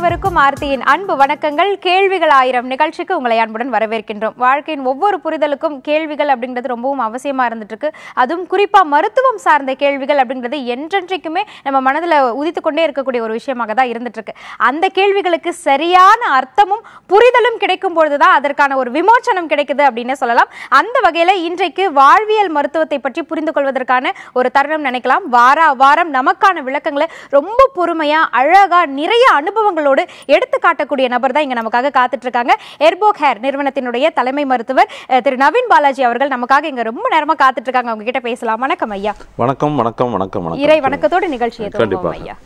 அனைவருக்கும் ஆர்த்தியின் அன்பு வணக்கங்கள் கேள்விகள் ஆயிரம் நிகழ்ச்சிக்கு உங்களை அன்புடன் வரவேற்கின்றோம் வாழ்க்கையின் ஒவ்வொரு புரிதலுக்கும் கேள்விகள் அப்படின்றது ரொம்பவும் அவசியமா இருந்துட்டு இருக்கு அதுவும் குறிப்பா மருத்துவம் சார்ந்த கேள்விகள் அப்படின்றது என்றென்றைக்குமே நம்ம மனதில் உதித்து கொண்டே இருக்கக்கூடிய ஒரு விஷயமாக தான் இருந்துட்டு இருக்கு அந்த கேள்விகளுக்கு சரியான அர்த்தமும் புரிதலும் கிடைக்கும் பொழுதுதான் அதற்கான ஒரு விமோச்சனம் கிடைக்குது அப்படின்னு சொல்லலாம் அந்த வகையில இன்றைக்கு வாழ்வியல் மருத்துவத்தை பற்றி புரிந்து கொள்வதற்கான ஒரு தருணம் நினைக்கலாம் வாரா வாரம் நமக்கான விளக்கங்களை ரொம்ப பொறுமையா அழகா நிறைய அனுபவங்களோடு எடுத்து காட்டக்கூடிய நபர் தான் இங்க நமக்காக காத்துட்டு இருக்காங்க எர்போக் ஹேர் நிறுவனத்தினுடைய தலைமை மருத்துவர் அஹ், திரு நவீன் பாலாஜி அவர்கள் நமக்காக இங்க ரொம்ப நேரமா காத்துட்டு இருக்காங்க அவங்க கிட்ட பேசலாம் வணக்கம் ஐயா வணக்கம் வணக்கம் வணக்கம் வணக்கம் இறை வணக்கத்தோடு நிகழ்ச்சியை துவங்குவோம் கண்டிப்பாக. ஐயா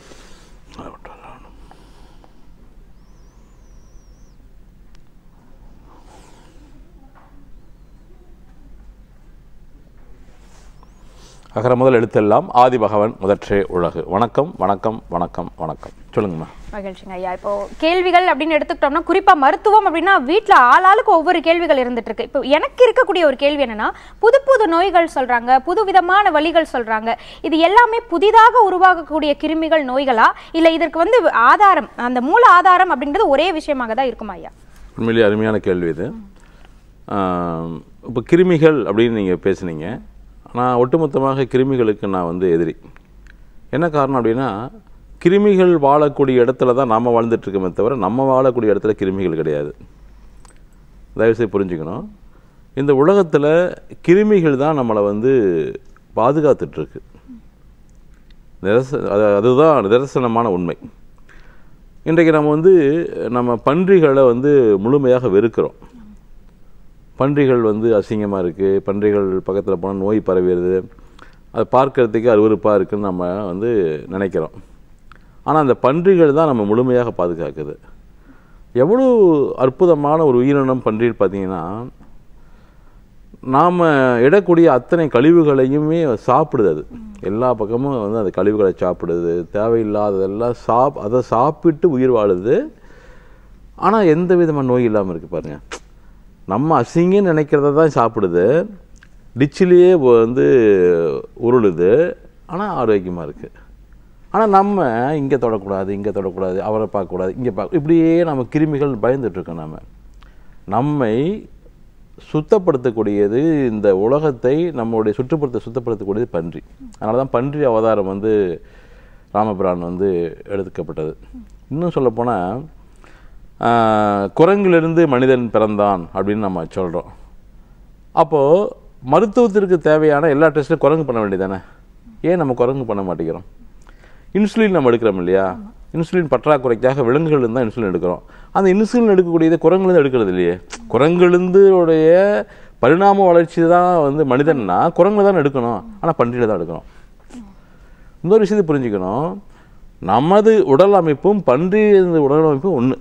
அகர முதல் எழுத்தெல்லாம் ஆதி பகவன் முதற்றே உலகு வணக்கம் வணக்கம் வணக்கம் வணக்கம் சொல்லுங்கம்மா மகிழ்ச்சிங்க ஐயா இப்போ கேள்விகள் அப்படின்னு எடுத்துக்கிட்டோம்னா குறிப்பா மருத்துவம் அப்படின்னா வீட்ல ஆளாளுக்கு ஒவ்வொரு கேள்விகள் இருந்துட்டு இருக்கு இப்போ எனக்கு இருக்கக்கூடிய ஒரு கேள்வி என்னன்னா புது புது நோய்கள் சொல்றாங்க புது விதமான வழிகள் சொல்றாங்க இது எல்லாமே புதிதாக உருவாகக்கூடிய கிருமிகள் நோய்களா இல்ல இதற்கு வந்து ஆதாரம் அந்த மூல ஆதாரம் அப்படின்றது ஒரே விஷயமாக தான் இருக்குமா ஐயா உண்மையிலேயே அருமையான கேள்வி இது ஆம், இப்போ கிருமிகள் அப்படின்னு நீங்கள் பேசுனீங்க நான் ஒட்டுமொத்தமாக கிருமிகளுக்கு நான் வந்து எதிரி என்ன காரணம் அப்படின்னா கிருமிகள் வாழக்கூடிய இடத்துல தான் நாம் வாழ்ந்துட்டுருக்கோமே தவிர நம்ம வாழக்கூடிய இடத்துல கிருமிகள் கிடையாது தயவுசெய்து புரிஞ்சுக்கணும் இந்த உலகத்தில் கிருமிகள் தான் நம்மளை வந்து பாதுகாத்துட்ருக்கு நிதர்ச அது அதுதான் நிதர்சனமான உண்மை இன்றைக்கு நம்ம வந்து நம்ம பன்றிகளை வந்து முழுமையாக வெறுக்கிறோம் பன்றிகள் வந்து அசிங்கமாக இருக்குது பன்றிகள் பக்கத்தில் போனால் நோய் பரவிடுது அது பார்க்கறதுக்கு அருவருப்பாக இருக்குன்னு நம்ம வந்து நினைக்கிறோம் ஆனால் அந்த பன்றிகள் தான் நம்ம முழுமையாக பாதுகாக்குது எவ்வளோ அற்புதமான ஒரு உயிரினம் பன்றின்னு பார்த்தீங்கன்னா நாம் இடக்கூடிய அத்தனை கழிவுகளையுமே சாப்பிடுது அது எல்லா பக்கமும் வந்து அந்த கழிவுகளை சாப்பிடுது தேவையில்லாததெல்லாம் சாப் அதை சாப்பிட்டு உயிர் வாழுது ஆனால் எந்த விதமான நோய் இல்லாமல் இருக்குது பாருங்க நம்ம அசிங்கன்னு நினைக்கிறத தான் சாப்பிடுது டிச்சிலேயே வந்து உருளுது ஆனால் ஆரோக்கியமாக இருக்குது ஆனால் நம்ம இங்கே தொடக்கூடாது இங்கே தொடக்கூடாது அவரை பார்க்கக்கூடாது இங்கே பார்க்க இப்படியே நம்ம கிருமிகள் பயந்துட்டுருக்கோம் நம்ம நம்மை சுத்தப்படுத்தக்கூடியது இந்த உலகத்தை நம்மளுடைய சுற்றுப்புறத்தை சுத்தப்படுத்தக்கூடியது பன்றி அதனால தான் பன்றி அவதாரம் வந்து ராமபிரான் வந்து எடுக்கப்பட்டது இன்னும் சொல்லப்போனால் குரங்கிலிருந்து மனிதன் பிறந்தான் அப்படின்னு நம்ம சொல்கிறோம் அப்போது மருத்துவத்திற்கு தேவையான எல்லா டெஸ்ட்டும் குரங்கு பண்ண வேண்டியதானே ஏன் நம்ம குரங்கு பண்ண மாட்டேங்கிறோம் இன்சுலின் நம்ம எடுக்கிறோம் இல்லையா இன்சுலின் பற்றாக்குறைக்காக விலங்குகள் தான் இன்சுலின் எடுக்கிறோம் அந்த இன்சுலின் எடுக்கக்கூடியது குரங்குலேருந்து எடுக்கிறது இல்லையே குரங்குலேருந்துடைய பரிணாம வளர்ச்சி தான் வந்து மனிதன்னா குரங்குல தான் எடுக்கணும் ஆனால் பன்றியில் தான் எடுக்கணும் இன்னொரு விஷயத்தை புரிஞ்சுக்கணும் நமது உடல் அமைப்பும் பன்றி உடல் அமைப்பும் ஒன்று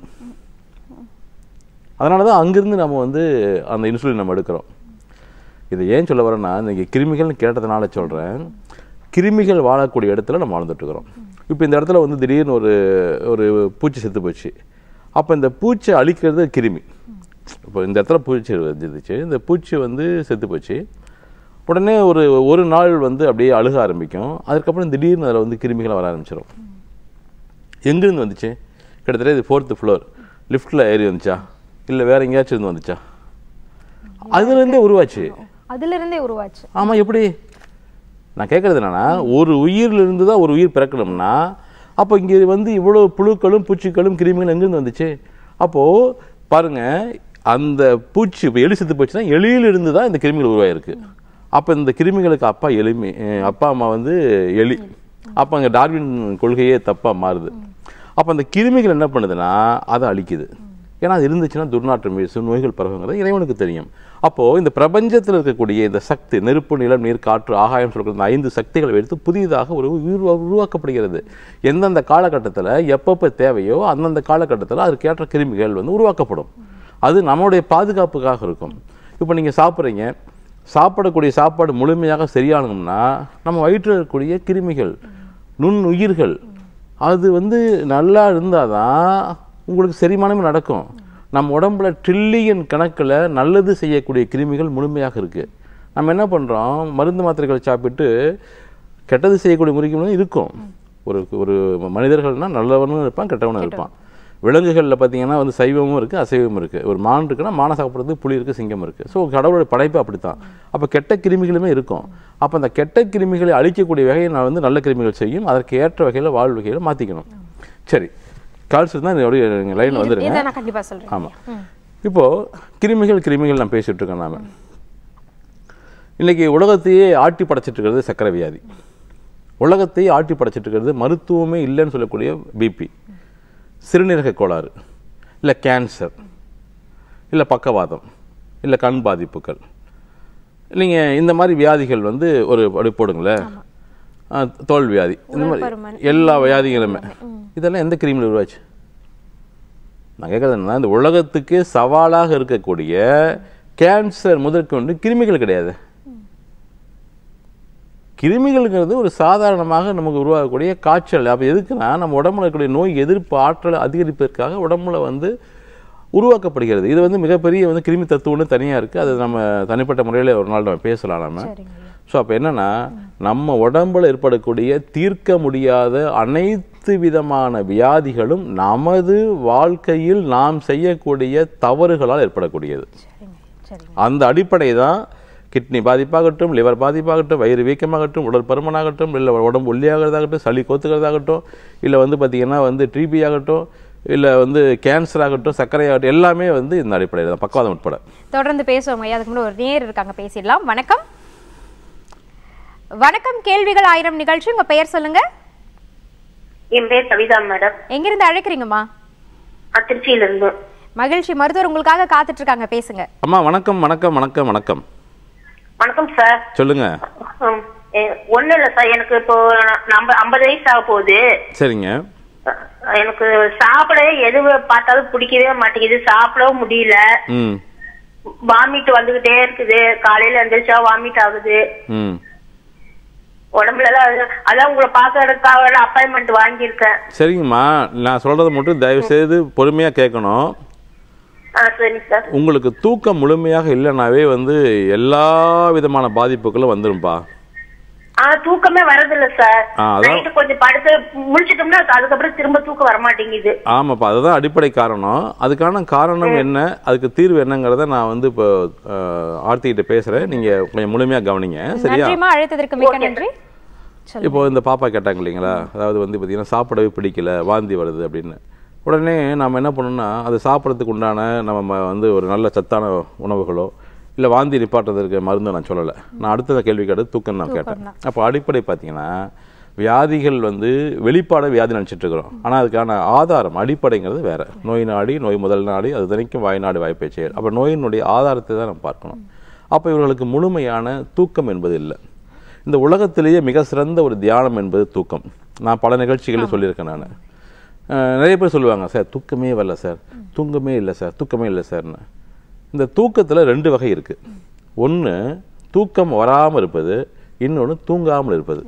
அதனால தான் அங்கிருந்து நம்ம வந்து அந்த இன்சுலின் நம்ம எடுக்கிறோம் இதை ஏன் சொல்ல வரேன்னா இன்றைக்கி கிருமிகள்னு கேட்டதுனால சொல்கிறேன் கிருமிகள் வாழக்கூடிய இடத்துல நம்ம வாழ்ந்துட்டுருக்குறோம் இப்போ இந்த இடத்துல வந்து திடீர்னு ஒரு ஒரு பூச்சி செத்து போச்சு அப்போ இந்த பூச்சை அழிக்கிறது கிருமி இப்போ இந்த இடத்துல பூச்சி இருந்துச்சு இந்த பூச்சி வந்து செத்து போச்சு உடனே ஒரு ஒரு நாள் வந்து அப்படியே அழுக ஆரம்பிக்கும் அதுக்கப்புறம் திடீர்னு அதில் வந்து கிருமிகள் வர ஆரம்பிச்சிடும் எங்கேருந்து வந்துச்சு கிட்டத்தட்ட இது ஃபோர்த்து ஃப்ளோர் லிஃப்ட்டில் ஏறி வந்துச்சா இல்லை வேற எங்கேயாச்சும் இருந்து வந்துச்சா அதுலேருந்தே உருவாச்சு அதுல இருந்தே உருவாச்சு ஆமாம் எப்படி நான் கேட்குறது என்னன்னா ஒரு உயிரிலிருந்து தான் ஒரு உயிர் பிறக்கணும்னா அப்போ இங்கே வந்து இவ்வளோ புழுக்களும் பூச்சிகளும் கிருமிகளும் எங்கேருந்து வந்துச்சு அப்போது பாருங்க அந்த பூச்சி இப்போ எலி செத்து போச்சுன்னா எலியிலிருந்து தான் இந்த கிருமிகள் உருவாயிருக்கு அப்போ இந்த கிருமிகளுக்கு அப்பா எளிமை அஹ் அப்பா அம்மா வந்து எலி அப்போ அங்கே டார்வின் கொள்கையே தப்பாக மாறுது அப்போ அந்த கிருமிகள் என்ன பண்ணுதுன்னா அதை அழிக்குது ஏன்னா அது இருந்துச்சுன்னா துர்நாற்றம் வீசும் நோய்கள் பரவுங்கிறது இறைவனுக்கு தெரியும் அப்போது இந்த பிரபஞ்சத்தில் இருக்கக்கூடிய இந்த சக்தி நெருப்பு நிலம் நீர் காற்று ஆகாயம் சொல்கிற இந்த ஐந்து சக்திகளை எடுத்து புதிதாக ஒரு உயிர் உருவாக்கப்படுகிறது எந்தெந்த காலகட்டத்தில் எப்பப்போ தேவையோ அந்தந்த காலகட்டத்தில் அதுக்கேற்ற கிருமிகள் வந்து உருவாக்கப்படும் அது நம்மளுடைய பாதுகாப்புக்காக இருக்கும் இப்போ நீங்கள் சாப்பிட்றீங்க சாப்பிடக்கூடிய சாப்பாடு முழுமையாக சரியானோம்னா நம்ம வயிற்றில் இருக்கக்கூடிய கிருமிகள் நுண்ணுயிர்கள் அது வந்து நல்லா இருந்தால் தான் உங்களுக்கு செரிமானமே நடக்கும் நம்ம உடம்புல ட்ரில்லியன் கணக்கில் நல்லது செய்யக்கூடிய கிருமிகள் முழுமையாக இருக்குது நம்ம என்ன பண்ணுறோம் மருந்து மாத்திரைகள் சாப்பிட்டு கெட்டது செய்யக்கூடிய முறைகளும் இருக்கும் ஒரு ஒரு மனிதர்கள்னா நல்லவனும் இருப்பான் கெட்டவனும் இருப்பான் விலங்குகளில் பார்த்தீங்கன்னா வந்து சைவமும் இருக்குது அசைவமும் இருக்குது ஒரு மான் இருக்குன்னா மானை சாப்பிட்றதுக்கு புலி இருக்குது சிங்கம் இருக்குது ஸோ கடவுளோட படைப்பு அப்படித்தான் அப்போ கெட்ட கிருமிகளுமே இருக்கும் அப்போ அந்த கெட்ட கிருமிகளை அழிக்கக்கூடிய வகையை நான் வந்து நல்ல கிருமிகள் செய்யும் அதற்கு ஏற்ற வகையில் வாழ் வகையில் மாற்றிக்கணும் சரி கால்ஸ் தான் இந்த லைன் வந்துருங்க இதை நான் கண்டிப்பா சொல்றேன் ஆமாம் இப்போ கிருமிகள் கிருமிகள் நான் பேசிட்டு இருக்கேன் நாம இன்னைக்கு உலகத்தையே ஆட்டி படைச்சிட்டு இருக்கிறது சக்கரை வியாதி உலகத்தையே ஆட்டி படைச்சிட்டு இருக்கிறது மருத்துவமே இல்லைன்னு சொல்லக்கூடிய பிபி சிறுநீரக கோளாறு இல்லை கேன்சர் இல்லை பக்கவாதம் இல்லை கண் பாதிப்புகள் நீங்கள் இந்த மாதிரி வியாதிகள் வந்து ஒரு அப்படி போடுங்களேன் ஆ, தோல் வியாதி இந்த மாதிரி உடற்பருமன். எல்லா வியாதிகளுமே இதெல்லாம் எந்த கிரீமில் உருவாச்சு நான் கேட்கறது என்னன்னா இந்த உலகத்துக்கு சவாலாக இருக்கக்கூடிய கேன்சர் முதற்கொண்டு கிருமிகள் கிடையாது கிருமிகள்ங்கிறது ஒரு சாதாரணமாக நமக்கு உருவாகக்கூடிய காய்ச்சல் அப்போ எதுக்குன்னா நம்ம உடம்புல இருக்கக்கூடிய நோய் எதிர்ப்பு ஆற்றலை அதிகரிப்பதற்காக உடம்புல வந்து உருவாக்கப்படுகிறது இது வந்து மிகப்பெரிய வந்து கிருமி தத்துவம்னு தனியாக இருக்குது அது நம்ம தனிப்பட்ட முறையில் ஒரு நாள் நம்ம பேசலாம் நம்ம சரிங்க ஐயா ஸோ அப்போ என்னன்னா நம்ம உடம்புல ஏற்படக்கூடிய தீர்க்க முடியாத அனைத்து விதமான வியாதிகளும் நமது வாழ்க்கையில் நாம் செய்யக்கூடிய தவறுகளால் ஏற்படக்கூடியது சரிங்க சரிங்க அந்த அடிப்படை தான் கிட்னி பாதிப்பாகட்டும் லிவர் பாதிப்பாகட்டும் வயிறு வீக்கமாகட்டும் உடல் பருமனாகட்டும் இல்லை உடம்பு ஒல்லியாகிறதாகட்டும் சளி கொத்துக்கிறதாகட்டும் இல்லை வந்து பார்த்தீங்கன்னா வந்து டிபி ஆகட்டும் இல்லை வந்து கேன்சர் ஆகட்டும் சர்க்கரை ஆகட்டும் எல்லாமே வந்து இந்த அடிப்படையில் தான் பக்கவாதம் உட்பட தொடர்ந்து பேசுவோம் ஐயா அதுக்கு முன்னாடி ஒரு நேர் இருக்காங்க பேசிடலாம் வணக்கம் வணக்கம் கேள்விகள் ஆயிரம் நிகழ்ச்சி உங்க பெயர் சொல்லுங்க என் பேர் கவிதா மேடம் எங்கிருந்து அழைக்கிறீங்கம்மா நான் திருச்சியில இருந்து மகிழ்ச்சி மருத்துவர் உங்களுக்காக காத்துட்டு இருக்காங்க பேசுங்க அம்மா வணக்கம் வணக்கம் வணக்கம் வணக்கம் வணக்கம் சார் சொல்லுங்க ஹம், எ- ஒண்ணும் இல்ல சார் எனக்கு இப்போ நம்ம ஐம்பது வயசு ஆக போகுது சரிங்க அஹ், எனக்கு சாப்பிட எது பார்த்தாலும் பிடிக்கவே மாட்டேங்குது சாப்பிடவும் முடியல ம் வாமிட் வந்துகிட்டே இருக்குது காலையில எந்திரிச்சா வாமிட் ஆகுது ம் உடம்புல எல்லாம் அது- அதான் உங்களை பாக்குறதுக்காக அப்பாயின்மெண்ட் வாங்கியிருக்கேன் சரிங்கம்மா நான் சொல்கிறத மட்டும் தயவு செய்து பொறுமையாக கேட்கணும் ஆ சரிங்க சார் உங்களுக்கு தூக்கம் முழுமையாக இல்லைனாவே வந்து எல்லா விதமான பாதிப்புகளும் வந்துரும்பா ஆ தூக்கமே வரதில்ல சார் ஆ, அதான். நைட்டு கொஞ்சம் படுத்து முடிச்சிட்டோம்னா அதுக்கப்புறம் திரும்ப தூக்கம் வர மாட்டேங்குது ஆமாப்பா அதுதான் அடிப்படை காரணம் அதுக்கான காரணம் என்ன அதுக்கு தீர்வு என்னங்கிறத நான் வந்து இப்போ அஹ், ஆர்த்திகிட்ட பேசுகிறேன் நீங்கள் கொஞ்சம் முழுமையாக கவனிங்க சரியா நன்றிமா அழைத்ததற்கு மிக்க நன்றி சொல்லுங்க இப்போ இந்த பாப்பா கேட்டாங்க இல்லைங்களா அதாவது வந்து பார்த்தீங்கன்னா சாப்பிடவே பிடிக்கல வாந்தி வருது அப்படின்னு உடனே நம்ம என்ன பண்ணணும்னா அது சாப்பிட்றதுக்கு உண்டான நம்ம ம- வந்து ஒரு நல்ல சத்தான உணவுகளோ இல்லை வாந்தி நிப்பாட்டுறதுக்கு மருந்து நான் சொல்லலை நான் அடுத்த கேள்வி கேட்டது தூக்கம் நான் கேட்டேன் அப்போ அடிப்படை பார்த்தீங்கன்னா வியாதிகள் வந்து வெளிப்பாட வியாதி நினச்சிட்டு இருக்கிறோம் ஆனால் அதுக்கான ஆதாரம் அடிப்படைங்கிறது வேற நோய் நாடி நோய் முதல் நாடி அது தனிக்கும் வாய்நாடு வாய்ப்பை செயல் அப்போ நோயினுடைய ஆதாரத்தை தான் நம்ம பார்க்கணும் அப்போ இவர்களுக்கு முழுமையான தூக்கம் என்பது இல்லை இந்த உலகத்திலேயே மிக சிறந்த ஒரு தியானம் என்பது தூக்கம் நான் பல நிகழ்ச்சிகளில் சொல்லியிருக்கேன் நான் நிறைய பேர் சொல்லுவாங்க சார் தூக்கமே வரல சார் தூங்கமே இல்லை சார் தூக்கமே இல்லை சார்னு இந்த தூக்கத்தில் ரெண்டு வகை இருக்கு ஒன்று தூக்கம் வராமல் இருப்பது இன்னொன்று தூங்காமல் இருப்பது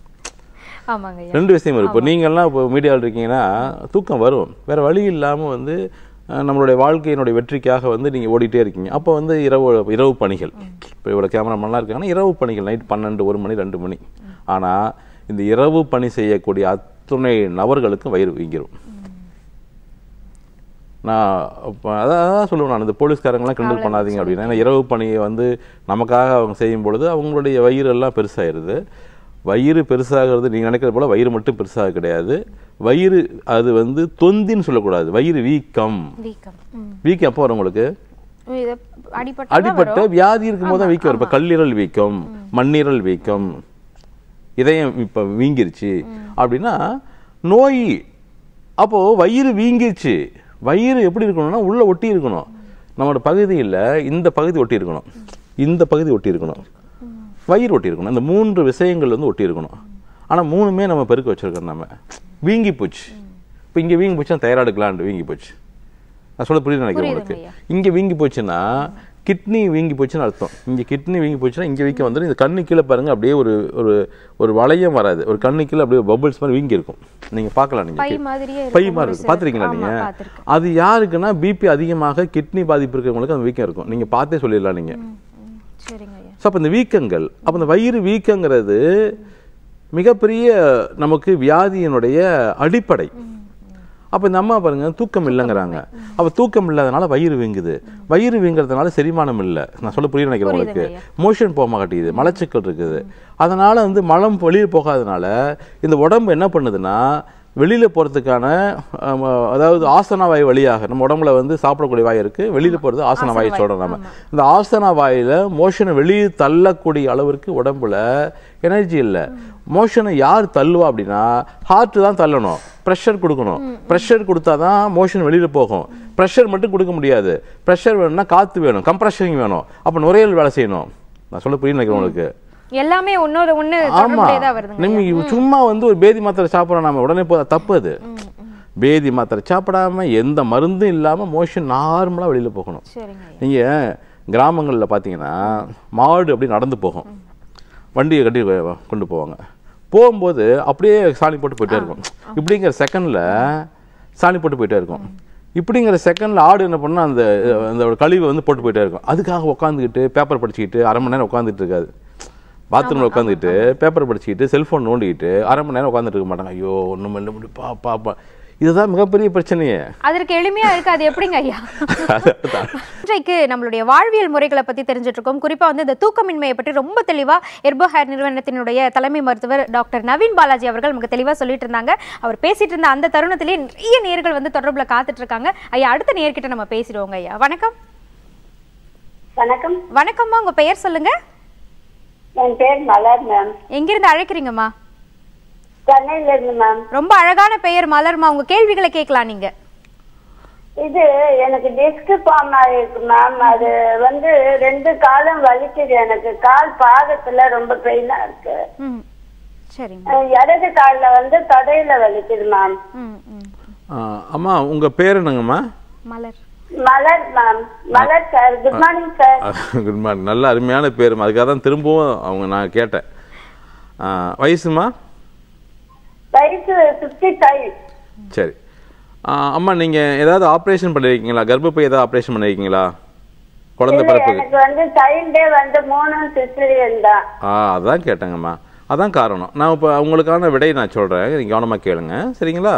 ஆமாங்க ஐயா ரெண்டு விஷயம் இருக்கு இப்போ நீங்கள்லாம் இப்போ மீடியாவில் இருக்கீங்கன்னா தூக்கம் வரும் வேற வழி இல்லாமல் வந்து அஹ், நம்மளுடைய வாழ்க்கையினுடைய வெற்றிக்காக வந்து நீங்கள் ஓடிட்டே இருக்கீங்க அப்போ வந்து இரவு இரவு பணிகள் இப்போ இவ்வளோ கேமராமேன்லாம் இருக்காங்கன்னா இரவு பணிகள் நைட் பன்னெண்டு ஒரு மணி ரெண்டு மணி ஆனால் இந்த இரவு பணி செய்யக்கூடிய அத்துணை நபர்களுக்கும் வயிறு வீங்கிரும் நான் இப்போ அதான் அதான் சொல்லுவேன் நான் இந்த போலீஸ்காரங்களாம் கிண்டல் பண்ணாதீங்க அப்படின்னா ஏன்னா இரவு பணியை வந்து நமக்காக அவங்க செய்யும் பொழுது அவங்களுடைய வயிறு எல்லாம் பெருசாயிருது வயிறு பெருசாகிறது நீங்கள் நினைக்கிறது போல வயிறு மட்டும் பெருசாக கிடையாது வயிறு அது வந்து தொந்தின்னு சொல்லக்கூடாது வயிறு வீக்கம் வீக்கம் ம். வீக்கம் எப்போ வரும் உங்களுக்கு இது அடிபட்டு அடிப்பட்ட வியாதி இருக்கும்போது தான் வீக்கம் வரும் இப்போ கல்லீரல் வீக்கம் மண்ணீரல் வீக்கம் இதயம் இப்போ வீங்கிருச்சு அப்படின்னா நோய் அப்போ வயிறு வீங்கிருச்சு வயிறு எப்படி இருக்கணும்னா உள்ள ஒட்டி இருக்கணும் நம்மளோட பகுதியில் இந்த பகுதி ஒட்டி இருக்கணும் இந்த பகுதி ஒட்டி இருக்கணும் வயிறு ஒட்டி இருக்கணும் இந்த மூன்று விஷயங்கள் வந்து ஒட்டி இருக்கணும் ஆனா மூணுமே நம்ம பெருக்க வச்சிருக்கோம் நம்ம வீங்கி போச்சு இப்போ இங்க வீங்கி போச்சுன்னா தைராய்டு gland வீங்கி போச்சு நான் சொல்ல புரியுது நினைக்கிறேன் உங்களுக்கு புரியுதுங்க இங்க வீங்கி போச்சுன்னா கிட்னி வீங்கி போச்சுன்னு அர்த்தம் இங்க கிட்னி வீங்கி போச்சுன்னா இங்க வீக்கம் வந்துடும் இந்த கண்ணு கீழே பாருங்க அப்படியே ஒரு ஒரு ஒரு வளையம் வராது ஒரு கண்ணு கீழே அப்படியே பபிள்ஸ் மாதிரி வீங்கி இருக்கும் நீங்க பார்க்கலாம் நீங்க பை மாதிரியே பை இருக்கும் மாதிரி ஒரு இருக்கும் சில- பார்த்துருக்கீங்களா ஆமா, நீங்க பார்த்திருக்கேன். அது யாருக்குன்னா பிபி அதிகமாக கிட்னி பாதிப்பு இருக்கிறவங்களுக்கு அந்த வீக்கம் இருக்கும் நீங்க பார்த்தே சொல்லிடலாம் நீங்க ம், ம். சரிங்க ஐயா ஸோ அப்போ இந்த வீக்கங்கள் அப்போ இந்த வயிறு வீக்கங்கிறது மிகப்பெரிய நமக்கு வியாதியினுடைய அடிப்படை அப்போ இந்த அம்மா பாருங்க தூக்கம் இல்லைங்கிறாங்க அப்போ தூக்கம் இல்லாதனால வயிறு வீங்குது வயிறு வீங்குறதுனால செரிமானம் இல்லை நான் சொல்ல புரிய நினைக்கிறேன் உங்களுக்கு மோஷன் போக மாட்டேங்குது மலச்சிக்கல் இருக்குது அதனால வந்து மலம் வெளியே போகாதனால இந்த உடம்பு என்ன பண்ணுதுன்னா வெளியில போறதுக்கான ஆம், அதாவது ஆசன வாய் வழியாக நம்ம உடம்புல வந்து சாப்பிடக்கூடிய வாய் இருக்கு வெளியில போறது ஆசன வாய் சொல்றோம் நம்ம இந்த ஆசன வாயில மோஷனை வெளியே தள்ளக்கூடிய அளவிற்கு உடம்புல எனர்ஜி இல்லை மோஷனை யார் தள்ளுவா அப்படின்னா ஹார்ட் தான் தள்ளணும் ப்ரெஷர் கொடுக்கணும் ப்ரெஷர் கொடுத்தா தான் மோஷன் வெளியில போகும் ப்ரெஷர் மட்டும் கொடுக்க முடியாது ப்ரெஷர் வேணும்னா காத்து வேணும் கம்ப்ரெஷரிங் வேணும் அப்போ நுரையீரல் வேலை செய்யணும் நான் சொல்ல புரியும் நினைக்கிறேன் உங்களுக்கு எல்லாமே ஒன்னோட ஒண்ணு ஆமா தொடர்புடையதா வருதுங்க நம்ம சும்மா வந்து ஒரு பேதி மாத்திரை சாப்பிட்றோம் நம்ம உடனே போத தப்பு அது பேதி மாத்திரை சாப்பிடாம எந்த மருந்தும் இல்லாம மோஷன் நார்மலா வெளியில போகணும் சரிங்க ஐயா நீங்க கிராமங்கள்ல பாத்தீங்கன்னா மாடு அப்படி நடந்து போகும் வண்டியை கட்டி கொ- கொண்டு போவாங்க போகும்போது அப்படியே சாணி போட்டு போயிட்டே இருக்கும் இப்படிங்கிற செகண்ட்ல சாணி போட்டு போயிட்டே இருக்கும் இப்படிங்கிற செகண்ட்ல ஆடு என்ன பண்ணா அந்த அந்த கழிவை வந்து போட்டு போயிட்டே இருக்கும் அதுக்காக உட்காந்துக்கிட்டு பேப்பர் படிச்சுக்கிட்டு அரை மணி நேரம் உட்காந்துட்டு இருக்காது பாத்ரூமில் உட்காந்துக்கிட்டு பேப்பர் படிச்சுக்கிட்டு செல்ஃபோன் நோண்டிக்கிட்டு அரை மணி நேரம் உட்காந்துட்டு இருக்க மாட்டாங்க ஐயோ ஒன்றும் இல்லை முடி பா பா பா இதுதான் மிகப்பெரிய பிரச்சனையே அதற்கு எளிமையா இருக்கு அது எப்படிங்க ஐயா இன்றைக்கு நம்மளுடைய வாழ்வியல் முறைகளை பத்தி தெரிஞ்சுட்டு இருக்கோம் குறிப்பா வந்து இந்த தூக்கமின்மையை பற்றி ரொம்ப தெளிவா எர்போ ஹேர் நிறுவனத்தினுடைய தலைமை மருத்துவர் டாக்டர் நவீன் பாலாஜி அவர்கள் நமக்கு தெளிவா சொல்லிட்டு இருந்தாங்க அவர் பேசிட்டு இருந்த அந்த தருணத்திலேயே நிறைய நேர்கள் வந்து தொடர்புல காத்துட்டு இருக்காங்க ஐயா அடுத்த நேர்கிட்ட நம்ம பேசிடுவோங்க ஐயா வணக்கம் வணக்கம் வணக்கம்மா உங்க பெயர் சொல்லுங்க என் பேர் மலர் மேம் எங்கிருந்து அழைக்கிறீங்கம்மா சென்னையில இருந்து மேம் ரொம்ப அழகான பெயர் மலர்மா உங்க கேள்விகளை கேட்கலாம் நீங்க இது எனக்கு டிஸ்க் ஃபார்ம் ஆயிருக்கு மேம் அது வந்து ரெண்டு காலம் வலிக்குது எனக்கு கால் பாதத்துல ரொம்ப பெயினா இருக்கு ம் சரிங்க அஹ் இடது கால்ல வந்து தொடையில வலிக்குது மேம் ம் ம் ஆ, அம்மா உங்க பேர் என்னங்கம்மா Malar Malar ma'am Malar sir good morning sir good morning நல்ல அருமையான பேருமா அதுக்காக தான் திரும்பவும் அவங்க நான் கேட்டேன் ஆ, வயசுமா வயசு பிப்டி ஃபைவ் சரி ஆ, அம்மா நீங்க ஏதாவது ஆப்ரேஷன் பண்ணிருக்கீங்களா கர்ப்பப்பை ஏதாவது ஆப்ரேஷன் பண்ணிருக்கீங்களா குழந்தை பிறப்புக்கு எனக்கு வந்து சைல்டே வந்து மூணு சிசிரியன் தான் ஆ அதான் கேட்டேங்கம்மா அதான் காரணம் நான் இப்போ உங்களுக்கான விடை நான் சொல்கிறேன் நீங்கள் கவனமாக கேளுங்க சரிங்களா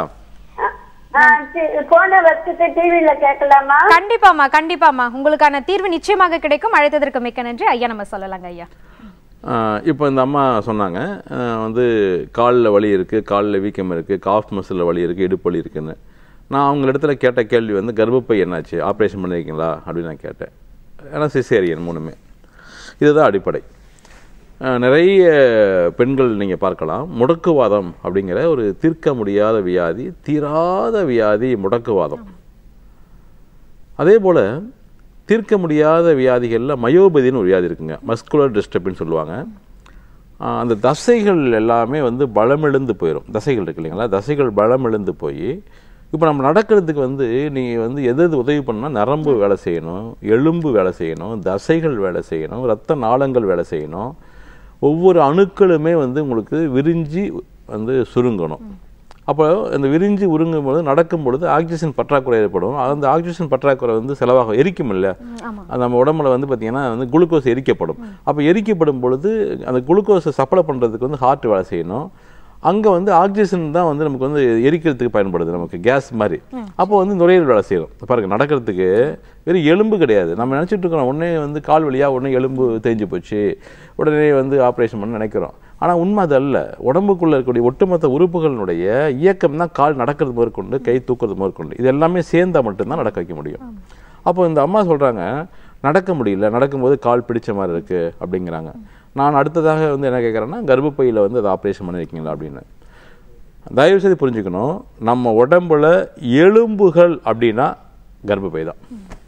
போனை வச்சுட்டு டிவில கேட்கலாமா கண்டிப்பாம்மா கண்டிப்பாம்மா உங்களுக்கான தீர்வு நிச்சயமாக கிடைக்கும் அழைத்ததற்கு மிக்க நன்றி ஐயா நம்ம சொல்லலாங்க ஐயா இப்போ இந்த அம்மா சொன்னாங்க ஆ, வந்து காலில் வலி இருக்குது காலில் வீக்கம் இருக்குது காஃப் மசிலில் வலி இருக்குது இடுப்பு வலி இருக்குன்னு நான் அவங்க இடத்துல கேட்ட கேள்வி வந்து கர்ப்பப்பை என்னாச்சு ஆப்ரேஷன் பண்ணியிருக்கீங்களா அப்படின்னு நான் கேட்டேன் ஏன்னா சிசேரியன் மூணுமே இதுதான் அடிப்படை ஆ, நிறைய பெண்கள் நீங்கள் பார்க்கலாம் முடக்குவாதம் அப்படிங்கிற ஒரு தீர்க்க முடியாத வியாதி தீராத வியாதி முடக்குவாதம் அதே போல் தீர்க்க முடியாத வியாதிகளில் மயோபதின்னு ஒரு வியாதி இருக்குங்க மஸ்குலர் டிஸ்டர்பன்ஸ் சொல்லுவாங்க ஆஹ் அந்த தசைகள் எல்லாமே வந்து பலமிழந்து போயிடும் தசைகள் இருக்கு இல்லைங்களா தசைகள் பலமிழந்து போய் இப்போ நம்ம நடக்கிறதுக்கு வந்து நீங்கள் வந்து எது எது உதவி பண்ணால் நரம்பு வேலை செய்யணும் எலும்பு வேலை செய்யணும் தசைகள் வேலை செய்யணும் ரத்த நாளங்கள் வேலை செய்யணும் ஒவ்வொரு அணுக்களுமே வந்து உங்களுக்கு விரிஞ்சு வந்து சுருங்கணும் அப்போ அந்த விரிஞ்சு உருங்கும் பொழுது நடக்கும் பொழுது ஆக்சிஜன் பற்றாக்குறை ஏற்படும் அந்த ஆக்சிஜன் பற்றாக்குறை வந்து செலவாகும் எரிக்கும் இல்ல ஆமா அது நம்ம உடம்புல வந்து பார்த்தீங்கன்னா வந்து குளுக்கோஸ் எரிக்கப்படும் அப்போ எரிக்கப்படும் பொழுது அந்த குளுக்கோஸை சப்ளை பண்ணுறதுக்கு வந்து ஹார்ட் வேலை செய்யணும் அங்கே வந்து ஆக்சிஜன் தான் வந்து நமக்கு வந்து எரிக்கிறதுக்கு பயன்படுது நமக்கு கேஸ் மாதிரி அப்போ வந்து நுரையீரல் வேலை செய்யணும் பாருங்க நடக்கிறதுக்கு வெறும் எலும்பு கிடையாது நம்ம நினச்சிட்டு இருக்கோம் உடனே வந்து கால் வழியா உடனே எலும்பு தேஞ்சு போச்சு உடனே வந்து ஆப்ரேஷன் பண்ண நினைக்கிறோம் ஆனால் உண்மை அது அல்ல உடம்புக்குள்ள இருக்கக்கூடிய ஒட்டுமொத்த உறுப்புகளினுடைய இயக்கம் தான் கால் நடக்கிறது முதற்கொண்டு கை தூக்குறது முதற்கொண்டு இது எல்லாமே சேர்ந்தா மட்டும்தான் நடக்க வைக்க முடியும் அப்போ இந்த அம்மா சொல்றாங்க நடக்க முடியல நடக்கும்போது கால் பிடிச்ச மாதிரி இருக்கு அப்படிங்கிறாங்க நான் அடுத்ததாக வந்து என்ன கேட்குறேன்னா கர்ப்பப்பையில் வந்து அதை ஆப்ரேஷன் பண்ணியிருக்கீங்களா அப்படின்னு தயவு செய்து புரிஞ்சுக்கணும் நம்ம உடம்புல எலும்புகள் அப்படின்னா கர்ப்பப்பை தான்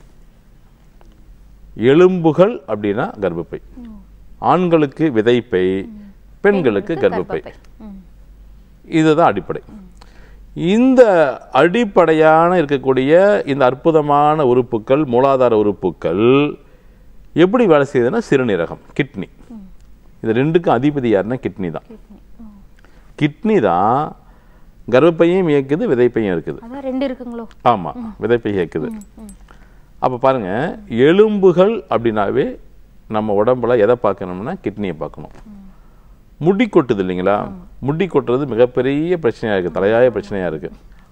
எலும்புகள் அப்படின்னா கர்ப்பப்பை ஆண்களுக்கு விதைப்பை பெண்களுக்கு கர்ப்பப்பை ம். இதுதான் அடிப்படை இந்த அடிப்படையான இருக்கக்கூடிய இந்த அற்புதமான உறுப்புக்கள் மூலாதார உறுப்புக்கள் எப்படி வேலை செய்யுதுன்னா சிறுநீரகம் கிட்னி இது ரெண்டுக்கும் அதிபதி யாருன்னா கிட்னி தான் கிட்னி தான் கர்ப்பப்பையும் இயக்குது விதைப்பையும் இருக்குது அதான் ரெண்டு இருக்குங்களோ ஆமா விதைப்பை இயக்குது அப்ப பாருங்க எலும்புகள் அப்படின்னாவே நம்ம உடம்புல எதை பார்க்கணும்னா கிட்னியை பார்க்கணும் முடி கொட்டுது இல்லைங்களா முடி கொட்டுறது மிகப்பெரிய பிரச்சனையா இருக்கு தலையாய பிரச்சனையா இருக்கு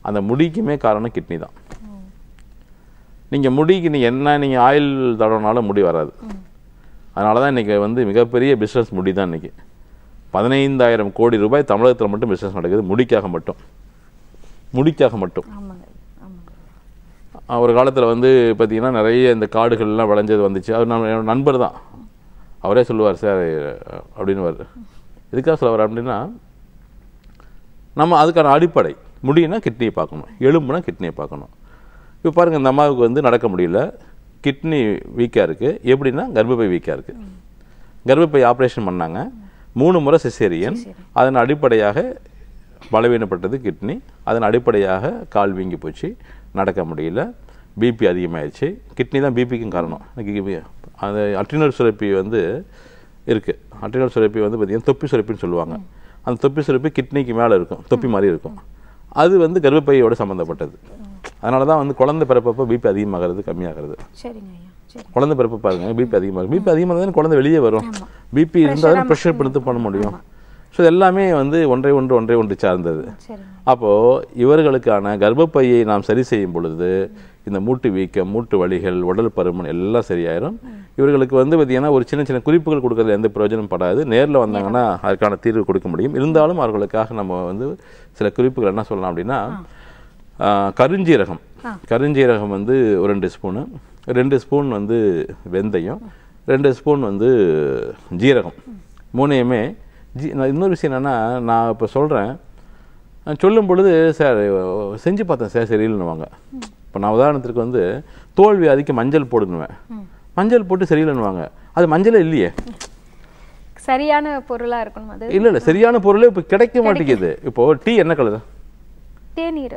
அந்த முடிக்குமே காரணம் கிட்னி தான் நீங்கள் முடிக்கு நீங்கள் என்ன நீங்கள் ஆயில் தடவினாலும் முடி வராது அதனால தான் இன்றைக்கி வந்து மிகப்பெரிய பிஸ்னஸ் முடி தான் இன்றைக்கி பதினைந்தாயிரம் கோடி ரூபாய் தமிழகத்தில் மட்டும் பிஸ்னஸ் நடக்குது முடிக்காக மட்டும் முடிக்காக மட்டும் ஆமாங்க ஆமாங்க அஹ் ஒரு காலத்தில் வந்து பார்த்தீங்கன்னா நிறைய இந்த காடுகள்லாம் விளைஞ்சது வந்துச்சு அவர் நம்ம என்னோட நண்பர் தான் அவரே சொல்லுவார் சார் அப்படின்னு எதுக்காக சொல்லுவார் அப்படின்னா நம்ம அதுக்கான அடிப்படை முடியும்னா கிட்னியை பார்க்கணும் எலும்புனா கிட்னியை பார்க்கணும் இப்போ பாருங்கள் இந்த அம்மாவுக்கு வந்து நடக்க முடியல கிட்னி வீக்காக இருக்குது எப்படின்னா கர்ப்பப்பை வீக்காக இருக்குது கர்ப்பப்பை ஆப்ரேஷன் பண்ணாங்க மூணு முறை சிசேரியன் அதன் அடிப்படையாக பலவீனப்பட்டது கிட்னி அதன் அடிப்படையாக கால் வீங்கி போச்சு நடக்க முடியல பிபி அதிகமாகிடுச்சு கிட்னி தான் பிபிக்கும் காரணம் எனக்கு அந்த அட்ரினல் சுரப்பி வந்து இருக்குது அட்ரினல் சுரப்பி வந்து பார்த்திங்கன்னா தொப்பி சுரப்பின்னு சொல்லுவாங்க அந்த தொப்பி சுரப்பி கிட்னிக்கு மேலே இருக்கும் தொப்பி மாதிரி இருக்கும் அது வந்து கர்ப்பப்பையோட சம்மந்தப்பட்டது அதனால தான் வந்து குழந்தை பிறப்பப்போ பிபி அதிகமாகிறது கம்மியாகிறது சரிங்க ஐயா சரி குழந்தை பிறப்பு பாருங்க பிபி அதிகமாக பிபி அதிகமாக தான் குழந்தை வெளியே வரும் பிபி இருந்தால் தான் ப்ரெஷர் படுத்து பண்ண முடியும் ஸோ இது எல்லாமே வந்து ஒன்றை ஒன்று ஒன்றை ஒன்று சார்ந்தது சரிங்க அப்போது இவர்களுக்கான கர்ப்பப்பையை நாம் சரி செய்யும் பொழுது இந்த மூட்டு வீக்கம் மூட்டு வலிகள் உடல் பருமன் எல்லாம் சரியாயிரும் இவர்களுக்கு வந்து பார்த்தீங்கன்னா ஒரு சின்ன சின்ன குறிப்புகள் கொடுக்கறதுல எந்த பிரயோஜனம் படாது நேரில் வந்தாங்கன்னா அதுக்கான தீர்வு கொடுக்க முடியும் இருந்தாலும் அவர்களுக்காக நம்ம வந்து சில குறிப்புகள் என்ன சொல்லலாம் அப்படின்னா ஆ, கருஞ்சீரகம் கருஞ்சீரகம் வந்து ஒரு ரெண்டு ஸ்பூனு ரெண்டு ஸ்பூன் வந்து வெந்தயம் ரெண்டு ஸ்பூன் வந்து ஜீரகம் மூணையுமே ஜி நான் இன்னொரு விஷயம் என்னென்னா நான் இப்போ சொல்கிறேன் சொல்லும் பொழுது சார் செஞ்சு பார்த்தேன் சார் சரியில்லைன்னுவாங்க இப்போ நான் உதாரணத்துக்கு வந்து தோல் வியாதிக்கு மஞ்சள் போடுன்னுவேன் மஞ்சள் போட்டு சரியில்லைன்னுவாங்க அது மஞ்சளே இல்லையே சரியான பொருளா இருக்கணும் அது இல்லை இல்லை சரியான பொருளே இப்போ கிடைக்க மாட்டேங்குது இப்போ டீ என்ன கலர் தேநீர்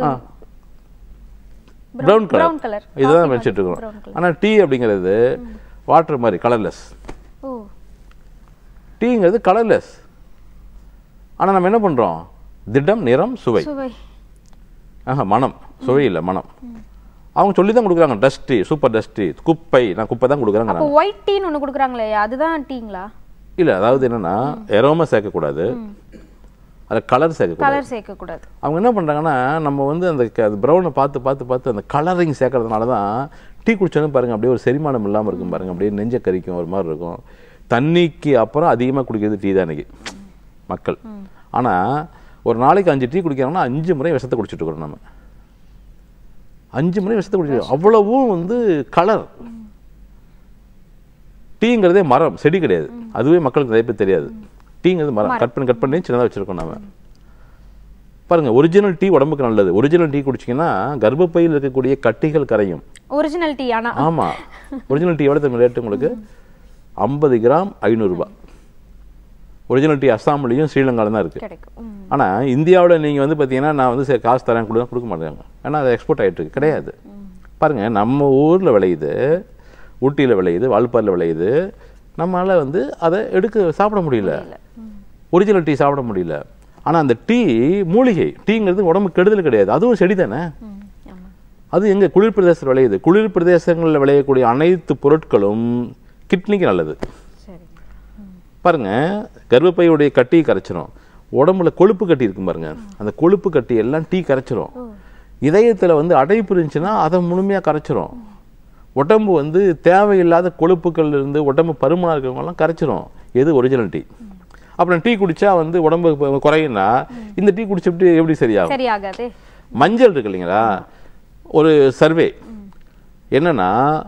ப்ரௌன் கலர் brown color. இதுதான் Coffee வச்சுட்டு brown இருக்கோம் color. ஆனால் டீ அப்படிங்கிறது வாட்டர் மாதிரி கலர்லெஸ் ஓ டீங்கிறது கலர்லெஸ் ஆனால் நம்ம என்ன பண்ணுறோம் திடம் நிறம் சுவை சுவை ஆஹா மனம் சுவை இல்லை மனம் அவங்க சொல்லி தான் கொடுக்குறாங்க டஸ்டி சூப்பர் டஸ்டி குப்பை நான் குப்பை தான் கொடுக்குறாங்க அப்போ ஒயிட் டீன்னு ஒண்ணு கொடுக்குறாங்களே அதுதான் டீங்களா இல்லை அதாவது என்னன்னா எரோமா சேர்க்கக்கூடாது அதில் கலர் சேர்க்கக்கூடாது கலர் சேர்க்க கூடாது அவங்க என்ன பண்ணுறாங்கன்னா நம்ம வந்து அந்த ப்ரௌனை பார்த்து பார்த்து பார்த்து அந்த கலரிங் சேர்க்கறதுனால தான் டீ குடிச்சோன்னு பாருங்க அப்படியே ஒரு செரிமானம் இல்லாமல் இருக்கும் பாருங்க அப்படியே நெஞ்ச கறிக்கும் ஒரு மாதிரி இருக்கும் தண்ணிக்கு அப்புறம் அதிகமாக குடிக்கிறது டீ தான் இன்னைக்கு மக்கள் ஆனால் ஒரு நாளைக்கு அஞ்சு டீ குடிக்கிறாங்கன்னா அஞ்சு முறை விஷத்தை குடிச்சிட்டு இருக்கிறோம் நம்ம அஞ்சு முறை விஷத்தை குடிச்சிட்டு அவ்வளவும் வந்து கலர் டீங்கிறதே மரம் செடி கிடையாது அதுவே மக்களுக்கு நிறைய பேர் தெரியாது டீங்கிறது மரம் கட் பண்ணி கட் பண்ணி சின்னதாக வச்சிருக்கோம் நாம பாருங்க ஒரிஜினல் டீ உடம்புக்கு நல்லது ஒரிஜினல் டீ குடிச்சீங்கன்னா கர்ப்பப்பையில் இருக்கக்கூடிய கட்டிகள் கரையும் ஒரிஜினல் டீ ஆனா ஆமா ஒரிஜினல் டீ எவ்வளோ ரேட்டு உங்களுக்கு ஐம்பது கிராம் ஐநூறுரூபா ஒரிஜினல் டீ அஸ்ஸாம்லேயும் ஸ்ரீலங்காவில் தான் இருக்குது கிடைக்கும் ம். ஆனால் இந்தியாவில் நீங்கள் வந்து பார்த்தீங்கன்னா நான் வந்து சரி காசு தரேன் கொடுக்க கொடுக்க மாட்டாங்க ஏன்னா அது எக்ஸ்போர்ட் ஆகிட்டு இருக்கு கிடையாது பாருங்க நம்ம ஊரில் விளையுது ஊட்டியில் விளையுது வால்பாறையில் விளையுது நம்மளால வந்து அதை எடுக்க சாப்பிட முடியல ஒரிஜினல் டீ சாப்பிட முடியல ஆனால் அந்த டீ மூலிகை டீங்கிறது உடம்பு கெடுதல் கிடையாது அதுவும் செடி தானே ம், ஆமா அது எங்க குளிர் பிரதேசத்தில் விளையுது குளிர் பிரதேசங்களில் விளையக்கூடிய அனைத்து பொருட்களும் கிட்னிக்கு நல்லது சரி பாருங்க கர்ப்பப்பையுடைய கட்டியை கரைச்சிரும் உடம்புல கொழுப்பு கட்டி இருக்கும் பாருங்க அந்த கொழுப்பு கட்டி எல்லாம் டீ கரைச்சிரும் இதயத்துல வந்து அடைப்பு இருந்துச்சுன்னா அதை முழுமையா கரைச்சிரும் உடம்பு வந்து தேவையில்லாத கொழுப்புகள் இருந்து உடம்பு பருமனா இருக்கிறவங்கலாம் கரைச்சிரும் எது ஒரிஜினல் டீ அப்புறம் டீ குடிச்சா வந்து உடம்பு இப்ப குறையும்னா இந்த டீ குடிச்சுட்டு எப்படி சரியாகும் சரி ஆகாதே மஞ்சள் இருக்கு இல்லைங்களா ஒரு சர்வே என்னன்னா